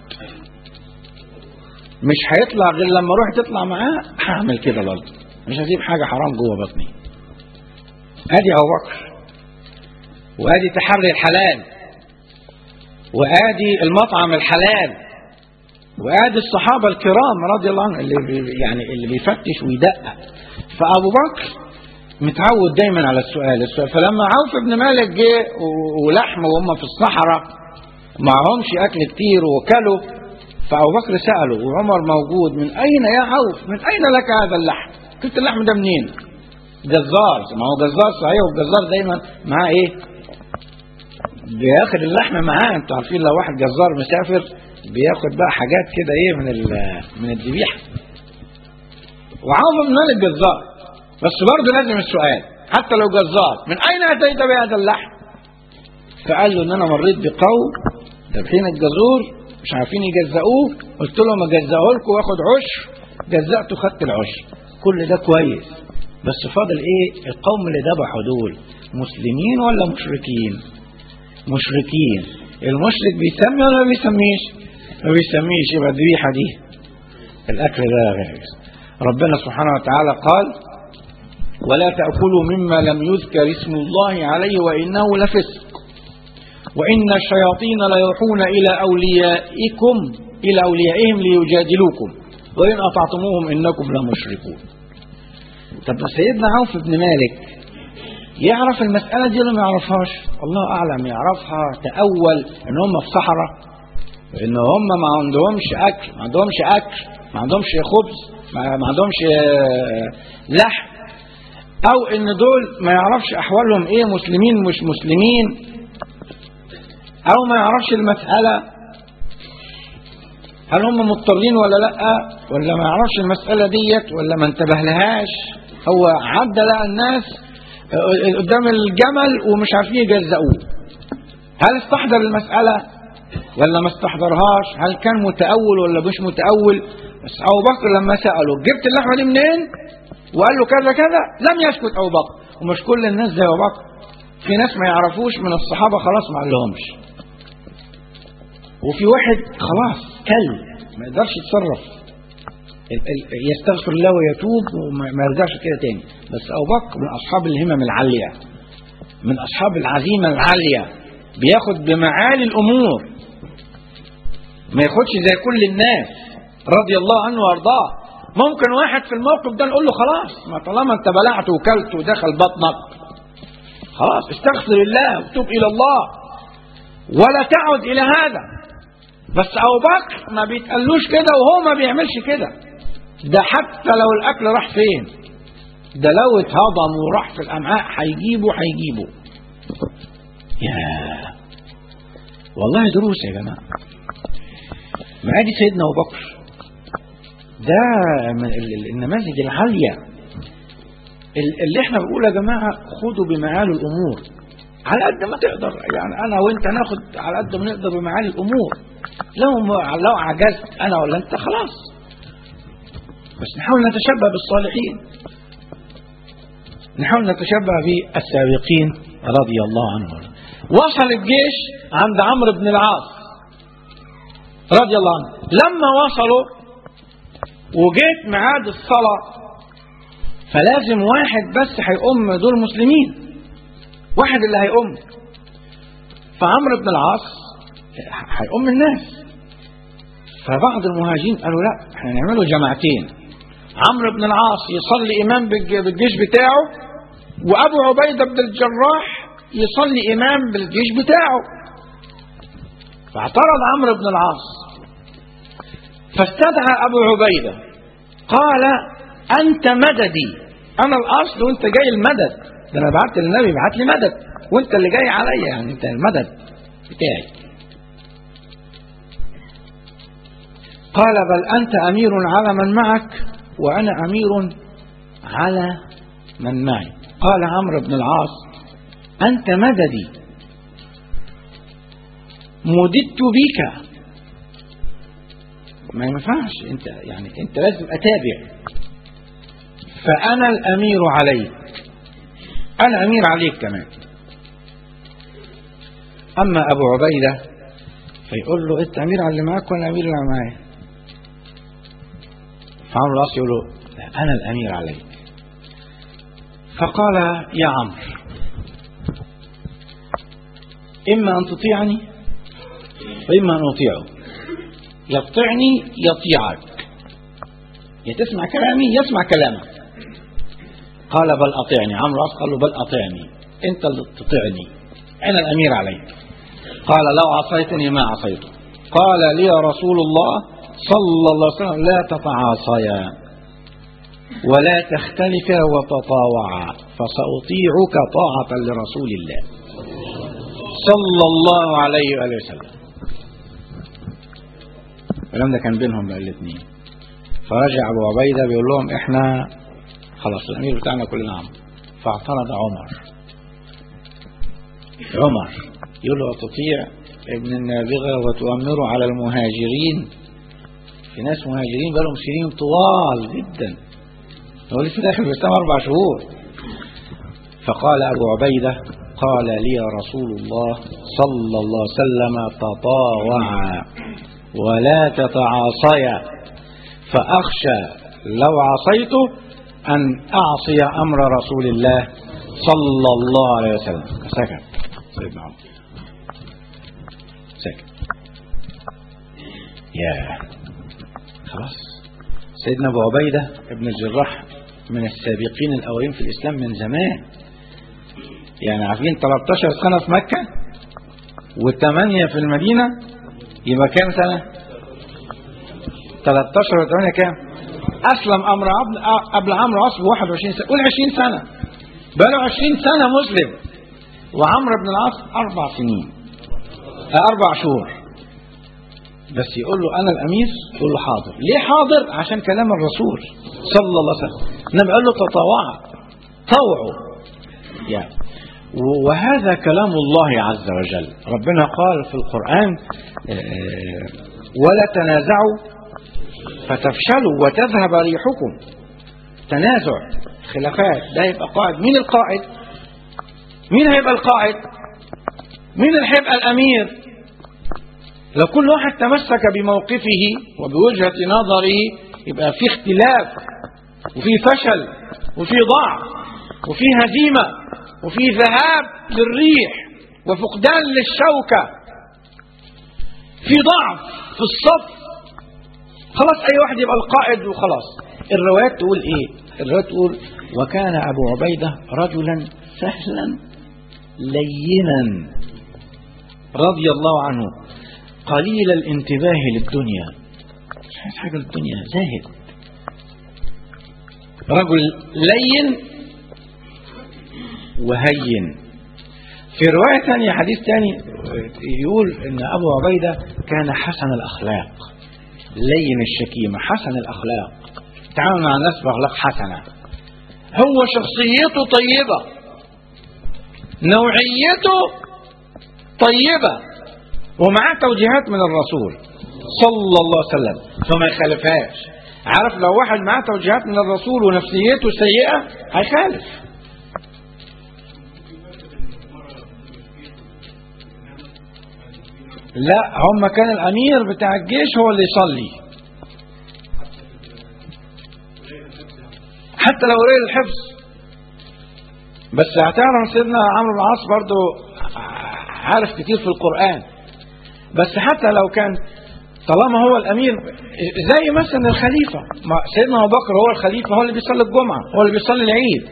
مش هيطلع غير لما روحي تطلع معاه هعمل كده برضه مش هسيب حاجه حرام جوه بطني ادي ابو بكر وادي تحري الحلال وادي المطعم الحلال وادي الصحابه الكرام رضي الله عنهم اللي بي يعني اللي بيفتش ويدقق فابو بكر متعود دايما على السؤال السؤال فلما عوف بن مالك جه ولحم وهم في الصحراء معهمش اكل كتير وكلوا فابو بكر ساله وعمر موجود من اين يا عوف من اين لك هذا اللحم قلت اللحم ده منين جزار ما هو جزار صحيح والجزار دايما معاه ايه بياخد اللحم معاه انتوا عارفين لو واحد جزار مسافر بياخد بقى حاجات كده ايه من من الذبيحه وعوف بن مالك جزار بس برضه لازم السؤال حتى لو جزار من اين اتيت بهذا اللحم فقال له ان انا مريت بقوم ذابحين الجزور مش عارفين يجزئوه قلت لهم اجزئه لكم واخد عشر جزأته خدت العشر كل ده كويس بس فاضل ايه القوم اللي ذبحوا دول مسلمين ولا مشركين مشركين المشرك بيسمي ولا ما بيسميش ما بيسميش يبقى الذبيحه دي الاكل ده غير ربنا سبحانه وتعالى قال ولا تأكلوا مما لم يذكر اسم الله عليه وإنه لفسق وإن الشياطين ليوحون إلى أوليائكم إلى أوليائهم ليجادلوكم وإن أطعتموهم إنكم لمشركون طب سيدنا عوف بن مالك يعرف المسألة دي ولا ما يعرفهاش الله أعلم يعرفها تأول إن هم في صحراء إن هم ما عندهمش أكل ما عندهمش أكل ما عندهمش خبز ما عندهمش لحم او ان دول ما يعرفش احوالهم ايه مسلمين مش مسلمين او ما يعرفش المسألة هل هم مضطرين ولا لا ولا ما يعرفش المسألة ديت ولا ما انتبه لهاش هو عدى لقى الناس قدام الجمل ومش عارفين يجزئوه هل استحضر المسألة ولا ما استحضرهاش هل كان متأول ولا مش متأول بس أبو بكر لما سأله جبت اللحمة دي منين وقال له كذا كذا لم يسكت أبو بكر ومش كل الناس زي ابو بكر في ناس ما يعرفوش من الصحابه خلاص ما علمهمش وفي واحد خلاص كل ما يقدرش يتصرف ال- ال- يستغفر الله ويتوب وما ما يرجعش كده تاني بس ابو بكر من اصحاب الهمم العاليه من اصحاب العزيمه العاليه بياخد بمعالي الامور ما ياخدش زي كل الناس رضي الله عنه وارضاه ممكن واحد في الموقف ده نقول له خلاص ما طالما انت بلعت وكلت ودخل بطنك خلاص استغفر الله وتوب الى الله ولا تعد الى هذا بس ابو بكر ما بيتقالوش كده وهو ما بيعملش كده ده حتى لو الاكل راح فين ده لو اتهضم وراح في الامعاء هيجيبه هيجيبه يا والله دروس يا جماعه ما ادي سيدنا ابو بكر ده من ال- ال- النماذج العاليه ال- اللي احنا بنقول يا جماعه خدوا بمعالي الامور على قد ما تقدر يعني انا وانت ناخد على قد ما نقدر بمعالي الامور لو ما- لو عجزت انا ولا انت خلاص بس نحاول نتشبه بالصالحين نحاول نتشبه بالسابقين رضي الله عنهم وصل الجيش عند عمرو بن العاص رضي الله عنه لما وصلوا وجيت ميعاد الصلاة فلازم واحد بس هيقوم دول مسلمين واحد اللي هيقوم فعمرو بن العاص هيقوم الناس فبعض المهاجرين قالوا لا احنا نعمله جماعتين عمرو بن العاص يصلي امام بالج- بالجيش بتاعه وابو عبيده بن الجراح يصلي امام بالجيش بتاعه فاعترض عمرو بن العاص فاستدعى ابو عبيده قال انت مددي انا الاصل وانت جاي المدد ده انا بعت للنبي بعت لي مدد وانت اللي جاي عليا يعني انت المدد بتاعي قال بل انت امير على من معك وانا امير على من معي قال عمرو بن العاص انت مددي مددت بك ما ينفعش انت يعني انت لازم اتابع فانا الامير عليك انا امير عليك كمان اما ابو عبيده فيقول له انت امير على اللي معاك وانا امير على اللي معايا فعمرو العاص يقول له لا انا الامير عليك فقال يا عمرو اما ان تطيعني واما ان اطيعه يطيعني يطيعك يا تسمع كلامي يسمع كلامك قال بل اطيعني عمرو العاص قال له بل اطيعني انت اللي تطيعني انا الامير عليك قال لو عصيتني ما عصيته قال لي رسول الله صلى الله عليه وسلم لا تتعاصيا ولا تختلفا وتطاوعا فسأطيعك طاعة لرسول الله صلى الله عليه وآله وسلم الكلام ده كان بينهم بقى الاثنين فرجع ابو عبيده بيقول لهم احنا خلاص الامير بتاعنا كلنا عم فاعترض عمر عمر يقول له تطيع ابن النابغه وتؤمره على المهاجرين في ناس مهاجرين بقالهم سنين طوال جدا هو لسه داخل الاسلام اربع شهور فقال ابو عبيده قال لي رسول الله صلى الله عليه وسلم تطاوعا ولا تتعاصيا فأخشى لو عصيته أن أعصي أمر رسول الله صلى الله عليه وسلم سكت سيدنا عمر سكت يا خلاص سيدنا أبو عبيدة ابن الجراح من السابقين الأولين في الإسلام من زمان يعني عارفين 13 سنة في مكة و8 في المدينة يبقى كام سنة 13 و8 كام أسلم أمر عبد قبل عمرو عاص ب 21 سنة قول 20 سنة بقى له 20 سنة مسلم وعمرو بن العاص أربع سنين آه، أربع شهور بس يقول له أنا الأمير يقول له حاضر ليه حاضر عشان كلام الرسول صلى الله عليه وسلم النبي قال له تطوعوا طوعوا يعني وهذا كلام الله عز وجل ربنا قال في القرآن آه، ولا تنازعوا فتفشلوا وتذهب ريحكم تنازع خلافات ده يبقى قائد مين القائد مين هيبقى القائد مين اللي هيبقى الامير لو كل واحد تمسك بموقفه وبوجهة نظره يبقى في اختلاف وفي فشل وفي ضعف وفي هزيمة وفي ذهاب للريح وفقدان للشوكة في ضعف في الصف خلاص أي واحد يبقى القائد وخلاص الروايات تقول إيه الروايات تقول وكان أبو عبيدة رجلا سهلا لينا رضي الله عنه قليل الانتباه للدنيا مش عايز حاجة للدنيا زاهد رجل لين وهين في رواية ثانية حديث ثاني يقول ان ابو عبيدة كان حسن الاخلاق لين الشكيمة حسن الاخلاق تعامل مع الناس باخلاق حسنة هو شخصيته طيبة نوعيته طيبة ومعاه توجيهات من الرسول صلى الله عليه وسلم فما يخالفهاش عارف لو واحد معاه توجيهات من الرسول ونفسيته سيئة هيخالف لا هم كان الامير بتاع الجيش هو اللي يصلي حتى لو قليل الحفظ بس هتعرف سيدنا عمرو بن العاص برضه عارف كتير في القرآن بس حتى لو كان طالما هو الامير زي مثلا الخليفه ما سيدنا ابو بكر هو الخليفه هو اللي بيصلي الجمعه هو اللي بيصلي العيد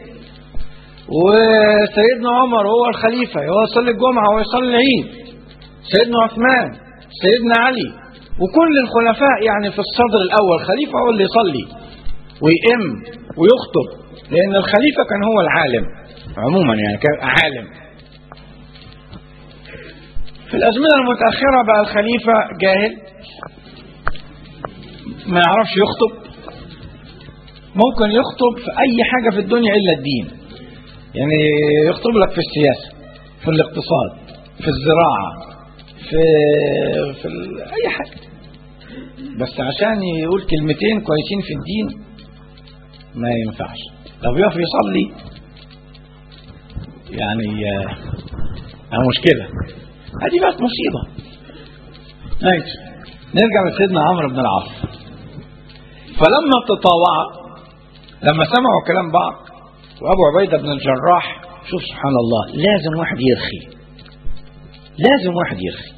وسيدنا عمر هو الخليفه هو يصلي الجمعه هو يصلي العيد سيدنا عثمان سيدنا علي وكل الخلفاء يعني في الصدر الاول خليفه هو اللي يصلي ويئم ويخطب لان الخليفه كان هو العالم عموما يعني كان عالم في الازمنه المتاخره بقى الخليفه جاهل ما يعرفش يخطب ممكن يخطب في اي حاجه في الدنيا الا الدين يعني يخطب لك في السياسه في الاقتصاد في الزراعه في في ال- اي حاجه بس عشان يقول كلمتين كويسين في الدين ما ينفعش لو يقف يصلي يعني آه، آه، مشكله هذه بقت مصيبه ماشي نرجع لسيدنا عمرو بن العاص فلما تطاوعا لما سمعوا كلام بعض وابو عبيده بن الجراح شوف سبحان الله لازم واحد يرخي لازم واحد يرخي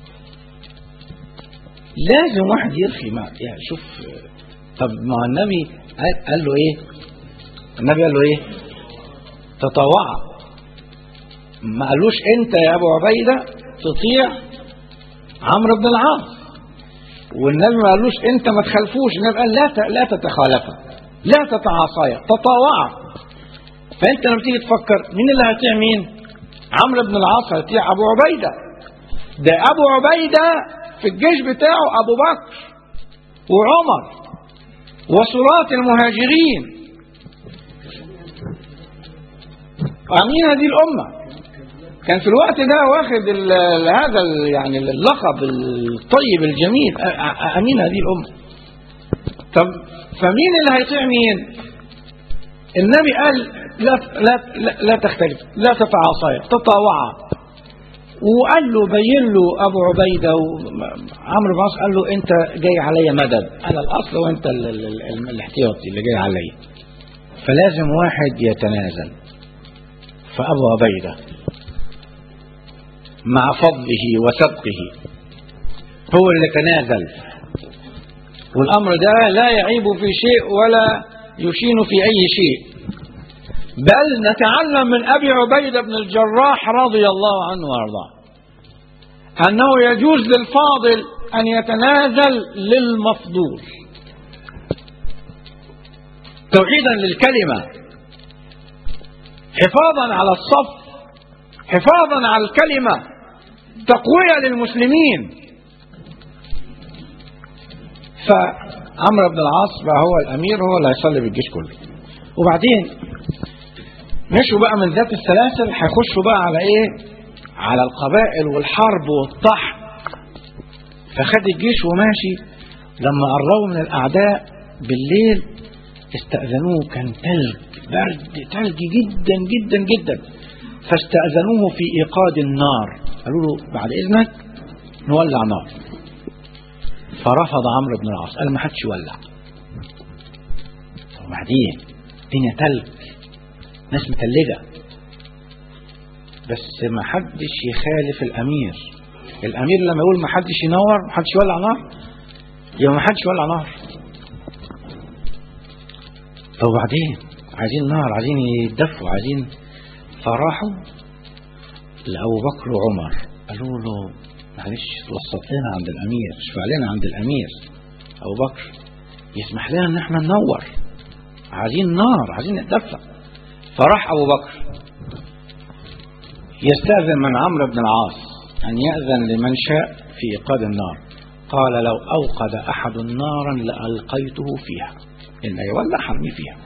لازم واحد يرخي ما يعني شوف طب ما النبي قال قال له ايه النبي قال له ايه تطوعا ما قالوش انت يا ابو عبيده تطيع عمرو بن العاص والنبي ما قالوش انت ما تخالفوش النبي قال لا ت- لا تتخالفا لا تتعاصيا تطاوعا فانت لما تيجي تفكر مين اللي هيطيع مين عمرو بن العاص هيطيع ابو عبيده ده ابو عبيده في الجيش بتاعه ابو بكر وعمر وسراة المهاجرين امين هذه الامه كان في الوقت ده واخد ال- هذا ال- يعني اللقب الطيب الجميل أ- أ- امين هذه الامه طب فمين اللي هيطيع مين النبي قال لا لا لا, لا تختلف لا تتعاصيا تطاوعا وقال له بين له ابو عبيده وعمرو بن العاص قال له انت جاي عليا مدد انا الاصل وانت ال- ال- ال- الاحتياطي اللي جاي عليا فلازم واحد يتنازل فابو عبيده مع فضله وسبقه هو اللي تنازل والامر ده لا يعيب في شيء ولا يشين في اي شيء بل نتعلم من ابي عبيده بن الجراح رضي الله عنه وارضاه انه يجوز للفاضل ان يتنازل للمفضول توحيدا للكلمه حفاظا على الصف حفاظا على الكلمه تقويه للمسلمين فعمرو بن العاص بقى هو الامير هو اللي هيصلي بالجيش كله وبعدين مشوا بقى من ذات السلاسل هيخشوا بقى على ايه على القبائل والحرب والطحن فخد الجيش وماشي لما قربوا من الاعداء بالليل استأذنوه كان تلج برد تلج جدا جدا جدا فاستأذنوه في إيقاد النار قالوا له بعد إذنك نولع نار فرفض عمرو بن العاص قال ما حدش يولع وبعدين الدنيا تلج ناس متلجة بس ما حدش يخالف الأمير الأمير لما يقول ما حدش ينور ما حدش يولع نار يبقى ما حدش يولع نار طب وبعدين عايزين نار عايزين يتدفوا عايزين فراحوا لأبو بكر وعمر قالوا له معلش توسط لنا عند الأمير اشفع لنا عند الأمير أبو بكر يسمح لنا إن احنا ننور عايزين نار عايزين نتدفى فراح أبو بكر يستأذن من عمرو بن العاص أن يأذن لمن شاء في إيقاد النار قال لو أوقد أحد نارا لألقيته فيها إن يولع حرمي فيها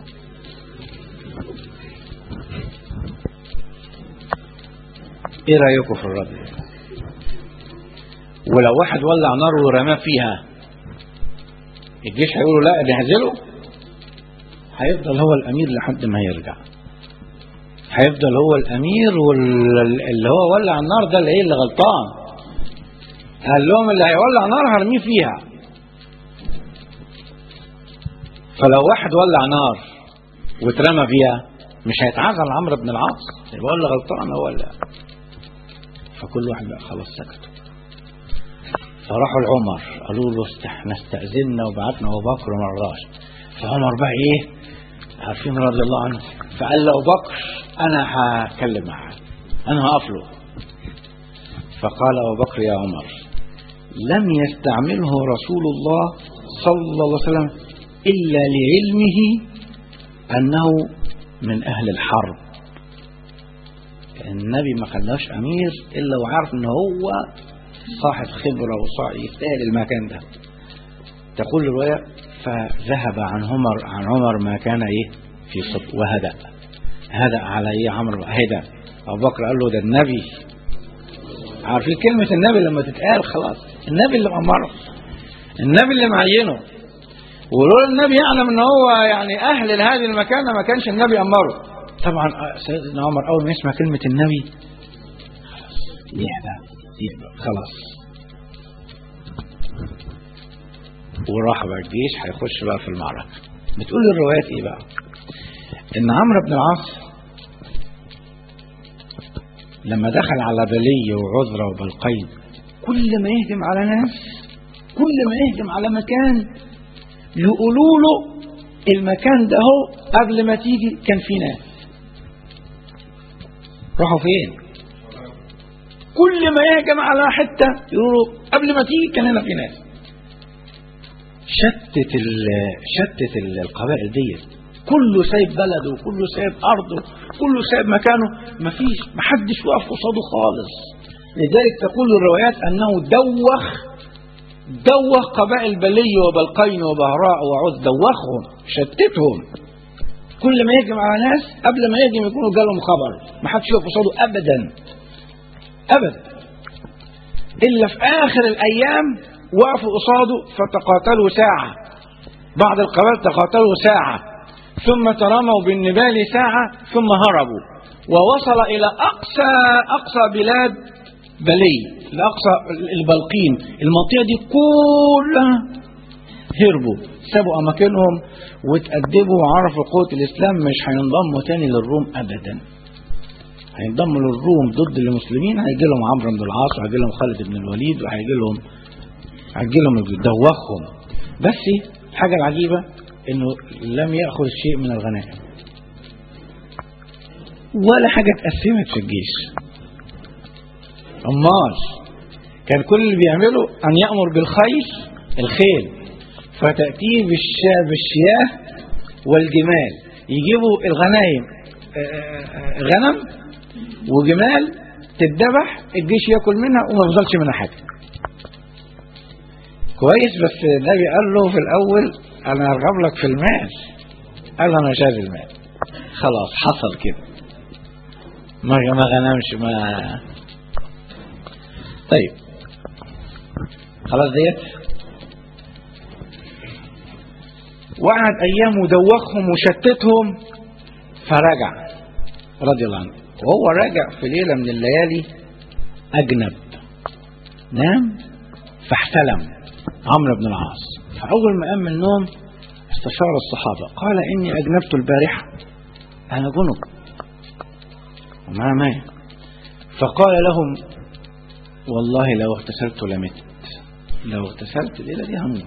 ايه رايكم في الرد ولو واحد ولع نار ورماه فيها الجيش هيقولوا لا نهزله هيفضل هو الامير لحد ما يرجع هيفضل هو الامير واللي هو ولع النار ده اللي ايه اللي غلطان قال لهم اللي هيولع نار هرميه فيها فلو واحد ولع نار واترمى فيها مش هيتعزل عمرو بن العاص يبقى هو اللي غلطان هو اللي فكل واحد بقى خلاص سكتوا فراحوا لعمر قالوا له احنا استأذنا وبعتنا ابو بكر وما رضاش فعمر بقى ايه عارفين رضي الله عنه فقال له ابو بكر انا هكلم معاه انا هقف له فقال ابو بكر يا عمر لم يستعمله رسول الله صلى الله عليه وسلم الا لعلمه انه من اهل الحرب النبي ما خلاش امير الا وعارف ان هو صاحب خبره وصاحب يستاهل المكان ده تقول الروايه فذهب عن عمر عن عمر ما كان ايه في صدق وهدأ هدأ على ايه عمرو هدأ ابو بكر قال له ده النبي عارفين كلمة النبي لما تتقال خلاص النبي اللي أمره النبي اللي معينه ولولا النبي يعلم ان هو يعني اهل لهذه المكان ما كانش النبي امره طبعا سيدنا عمر اول ما يسمع كلمه النبي يهدى يهدى خلاص وراح بقى الجيش هيخش بقى في المعركه بتقول الروايات ايه بقى ان عمرو بن العاص لما دخل على بلية وعذرة وبلقين كل ما يهجم على ناس كل ما يهجم على مكان يقولوا له المكان ده هو قبل ما تيجي كان في ناس راحوا فين كل ما يهجم على حتة يقولوا قبل ما تيجي كان هنا في ناس شتت ال شتت ال القبائل ديت كله سايب بلده كله سايب ارضه كله سايب مكانه مفيش محدش وقف قصاده خالص لذلك تقول الروايات انه دوخ دوخ قبائل بلي وبلقين وبهراء وعود دوخهم شتتهم كل ما يهجم على ناس قبل ما يهجم يكونوا جالهم خبر ما حدش يقف قصاده ابدا ابدا الا في اخر الايام وقفوا قصاده فتقاتلوا ساعه بعض القبائل تقاتلوا ساعه ثم ترموا بالنبال ساعه ثم هربوا ووصل الى اقصى اقصى بلاد بلي لاقصى البلقين المنطقه دي كلها هربوا سابوا اماكنهم وتأدبوا وعرفوا قوة الاسلام مش هينضموا تاني للروم ابدا هينضموا للروم ضد المسلمين هيجي لهم عمرو بن العاص وهيجي لهم خالد بن الوليد وهيجي لهم هيجي لهم دوخهم بس الحاجة العجيبة انه لم يأخذ شيء من الغنائم ولا حاجة اتقسمت في الجيش امال كان كل اللي بيعمله ان يأمر بالخيل الخيل فتأتيه بالشاة بالشياه والجمال يجيبوا الغنايم غنم وجمال تتذبح الجيش ياكل منها وما يفضلش منها حاجه كويس بس النبي قال له في الاول انا ارغب لك في المال قال له انا مش عايز المال خلاص حصل كده ما ما غنمش ما طيب خلاص ديت وقعد أيام ودوخهم وشتتهم فرجع رضي الله عنه وهو راجع في ليلة من الليالي أجنب نام فاحتلم عمرو بن العاص فأول ما قام من النوم استشار الصحابة قال إني أجنبت البارحة أنا جنب ومعاه ماء فقال لهم والله لو اغتسلت لمت لو اغتسلت الليلة دي هموت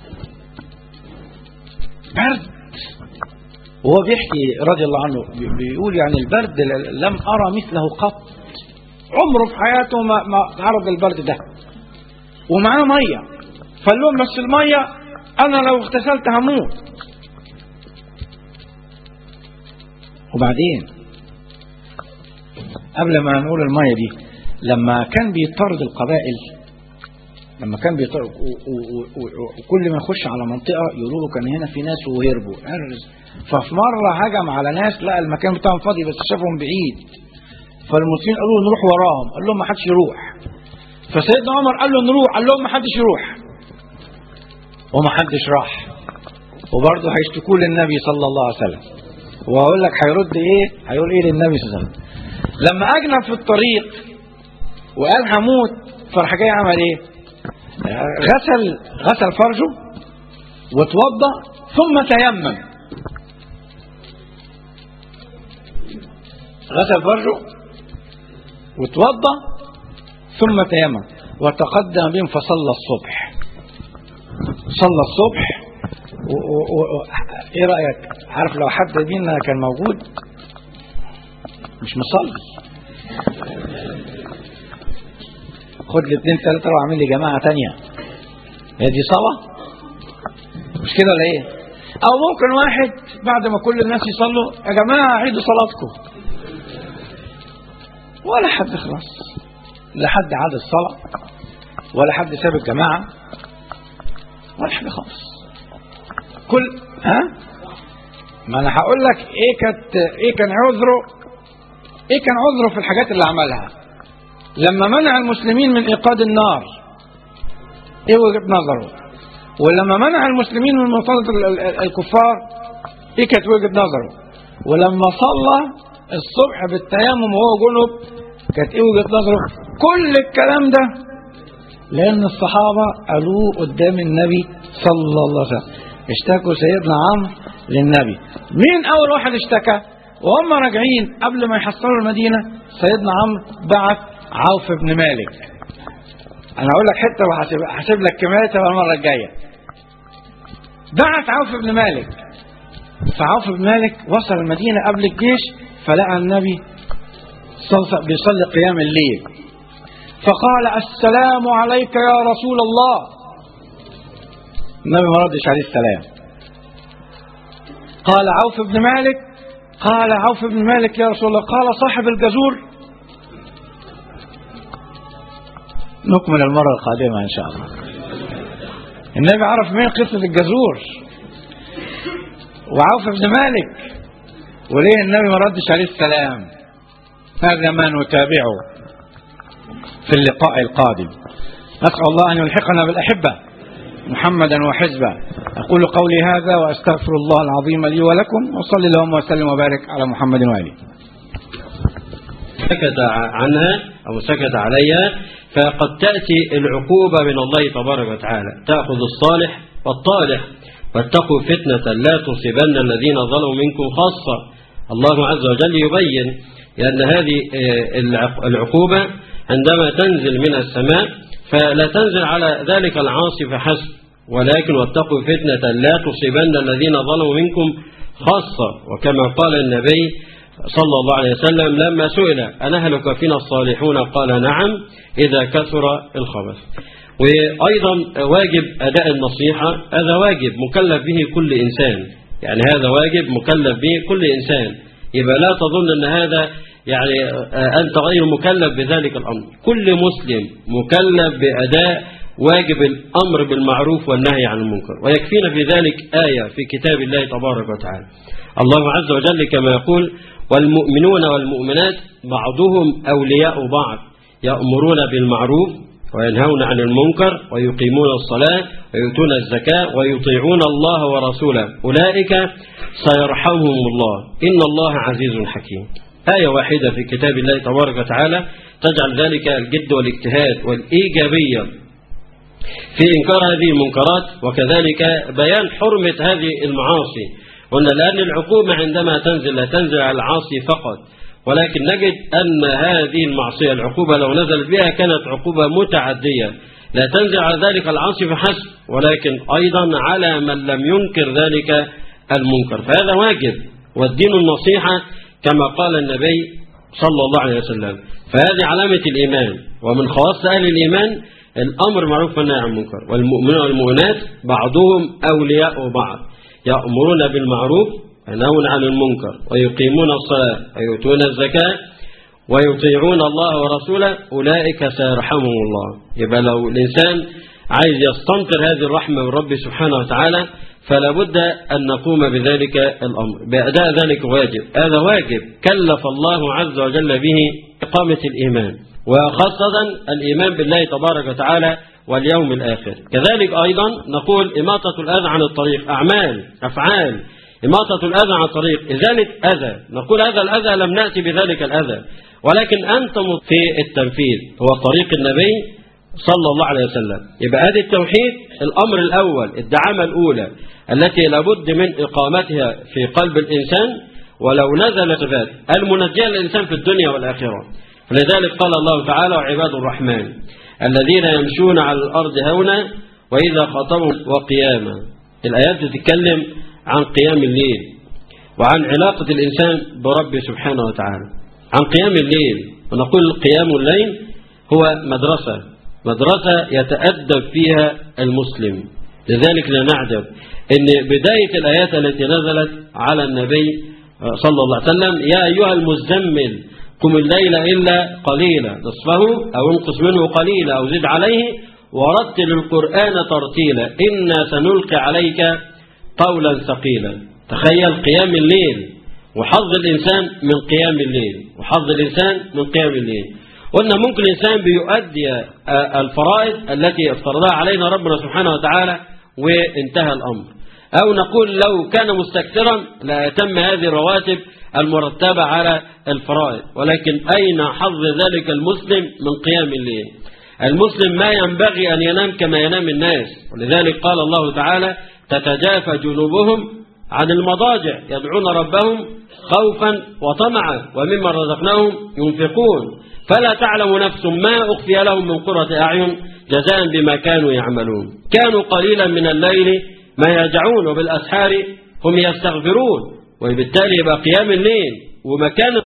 برد وهو بيحكي رضي الله عنه بي- بيقول يعني البرد ل- لم أرى مثله قط عمره في حياته ما, ما تعرض للبرد ده ومعاه مية فقال لهم بس المية أنا لو اغتسلت هموت وبعدين قبل ما نقول المية دي لما كان بيطرد القبائل لما كان بيطرد و- و- و- و- وكل ما يخش على منطقة يقولوا له كان هنا في ناس وهربوا عرز. ففي مرة هجم على ناس لقى المكان بتاعهم فاضي بس شافهم بعيد فالمسلمين قالوا له نروح وراهم قال لهم ما حدش يروح فسيدنا عمر قال له نروح قال لهم ما حدش يروح وما حدش راح وبرضه هيشتكوا للنبي صلى الله عليه وسلم وهقول لك هيرد ايه هيقول ايه للنبي صلى الله عليه وسلم لما اجنب في الطريق وقال هموت فراح جاي عمل ايه غسل غسل فرجه وتوضا ثم تيمم غسل فرجه وتوضا ثم تيمم وتقدم بهم فصلى الصبح صلى الصبح و... و... و... ايه رايك عارف لو حد منا كان موجود مش مصلي خد لي اتنين تلاته واعمل لي جماعه تانية هي دي صلاه مش كده ولا ايه او ممكن واحد بعد ما كل الناس يصلوا يا جماعه عيدوا صلاتكم ولا حد خلاص لا حد عاد الصلاه ولا حد ساب الجماعه ولا حاجه خالص كل ها ما انا هقول لك ايه كانت ايه كان عذره ايه كان عذره في الحاجات اللي عملها لما منع المسلمين من ايقاد النار ايه وجهه نظره ولما منع المسلمين من مطالبه ال- ال- الكفار ايه كانت وجهه نظره ولما صلى الصبح بالتيمم وهو جنب كانت ايه وجهه نظره كل الكلام ده لان الصحابه قالوه قدام النبي صلى الله عليه وسلم اشتكوا سيدنا عمرو للنبي مين اول واحد اشتكى وهم راجعين قبل ما يحصلوا المدينه سيدنا عمرو بعت عوف بن مالك انا اقول لك حته وهسيب هسيب لك كمالتها المره الجايه بعت عوف بن مالك فعوف بن مالك وصل المدينه قبل الجيش فلقى النبي صل- بيصلي قيام الليل فقال السلام عليك يا رسول الله النبي ما ردش عليه السلام قال عوف بن مالك قال عوف بن مالك يا رسول الله قال صاحب الجزور نكمل المرة القادمة إن شاء الله النبي عرف مين قصة الجزور وعوف بن مالك وليه النبي ما ردش عليه السلام هذا ما نتابعه في اللقاء القادم نسأل الله أن يلحقنا بالأحبة محمدا وحزبه أقول قولي هذا وأستغفر الله العظيم لي ولكم وصلي اللهم وسلم وبارك على محمد وآله سكت عنها أو سكت عليها فقد تأتي العقوبة من الله تبارك وتعالى تأخذ الصالح والطالح واتقوا فتنة لا تصيبن الذين ظلموا منكم خاصة الله عز وجل يبين لأن هذه آه، العق- العقوبة عندما تنزل من السماء فلا تنزل على ذلك العاصي فحسب ولكن واتقوا فتنة لا تصيبن الذين ظلموا منكم خاصة وكما قال النبي صلى الله عليه وسلم لما سئل أنهلك فينا الصالحون قال نعم إذا كثر الخبث وأيضا واجب أداء النصيحة هذا واجب مكلف به كل إنسان يعني هذا واجب مكلف به كل إنسان يبقى لا تظن أن هذا يعني آه، أنت غير مكلف بذلك الأمر كل مسلم مكلف بأداء واجب الأمر بالمعروف والنهي عن المنكر ويكفينا في ذلك آية في كتاب الله تبارك وتعالى الله عز وجل كما يقول والمؤمنون والمؤمنات بعضهم أولياء بعض يأمرون بالمعروف وينهون عن المنكر ويقيمون الصلاة ويؤتون الزكاة ويطيعون الله ورسوله أولئك سيرحمهم الله إن الله عزيز حكيم آية واحدة في كتاب الله تبارك وتعالى تجعل ذلك الجد والاجتهاد والإيجابية في إنكار هذه المنكرات وكذلك بيان حرمة هذه المعاصي قلنا لأن العقوبة عندما تنزل لا تنزل على العاصي فقط ولكن نجد أن هذه المعصية العقوبة لو نزلت بها كانت عقوبة متعدية لا تنزل على ذلك العاصي فحسب ولكن أيضا على من لم ينكر ذلك المنكر فهذا واجب والدين النصيحة كما قال النبي صلى الله عليه وسلم فهذه علامة الإيمان ومن خواص أهل الإيمان الأمر معروف والنهي عن المنكر والمؤمنون والمؤمنات بعضهم أولياء بعض يأمرون بالمعروف وينهون عن المنكر ويقيمون الصلاة ويؤتون الزكاة ويطيعون الله ورسوله أولئك سيرحمهم الله يبقى لو الإنسان عايز يستنطر هذه الرحمة من ربه سبحانه وتعالى فلا بد أن نقوم بذلك الأمر بأداء ذلك واجب هذا واجب كلف الله عز وجل به إقامة الإيمان وخاصة الإيمان بالله تبارك وتعالى واليوم الآخر كذلك أيضا نقول إماطة الأذى عن الطريق أعمال أفعال إماطة الأذى عن الطريق إزالة أذى نقول هذا الأذى لم نأتي بذلك الأذى ولكن أنتم في التنفيذ هو طريق النبي صلى الله عليه وسلم يبقى هذه التوحيد الأمر الأول الدعامة الأولى التي لابد من إقامتها في قلب الإنسان ولو نزل صفات المنجية للإنسان في الدنيا والآخرة فلذلك قال الله تعالى وعباد الرحمن الذين يمشون على الأرض هونا وإذا خطبوا وقياما الآيات تتكلم عن قيام الليل وعن علاقة الإنسان برب سبحانه وتعالى عن قيام الليل ونقول قيام الليل هو مدرسة مدرسة يتأدب فيها المسلم لذلك لا نعجب ان بداية الآيات التي نزلت على النبي صلى الله عليه وسلم يا أيها المزمل قم الليل إلا قليلا نصفه أو انقص منه قليلا أو زد عليه ورتل القرآن ترتيلا إنا سنلقي عليك قولا ثقيلا تخيل قيام الليل وحظ الإنسان من قيام الليل وحظ الإنسان من قيام الليل قلنا ممكن الإنسان بيؤدي الفرائض التي افترضها علينا ربنا سبحانه وتعالى وانتهى الأمر أو نقول لو كان مستكثرا لا يتم هذه الرواتب المرتبة على الفرائض ولكن أين حظ ذلك المسلم من قيام الليل المسلم ما ينبغي أن ينام كما ينام الناس ولذلك قال الله تعالى تتجافى جنوبهم عن المضاجع يدعون ربهم خوفا وطمعا ومما رزقناهم ينفقون فلا تعلم نفس ما أخفي لهم من قرة أعين جزاء بما كانوا يعملون كانوا قليلا من الليل ما يرجعون وبالأسحار هم يستغفرون وبالتالي يبقى قيام الليل ومكان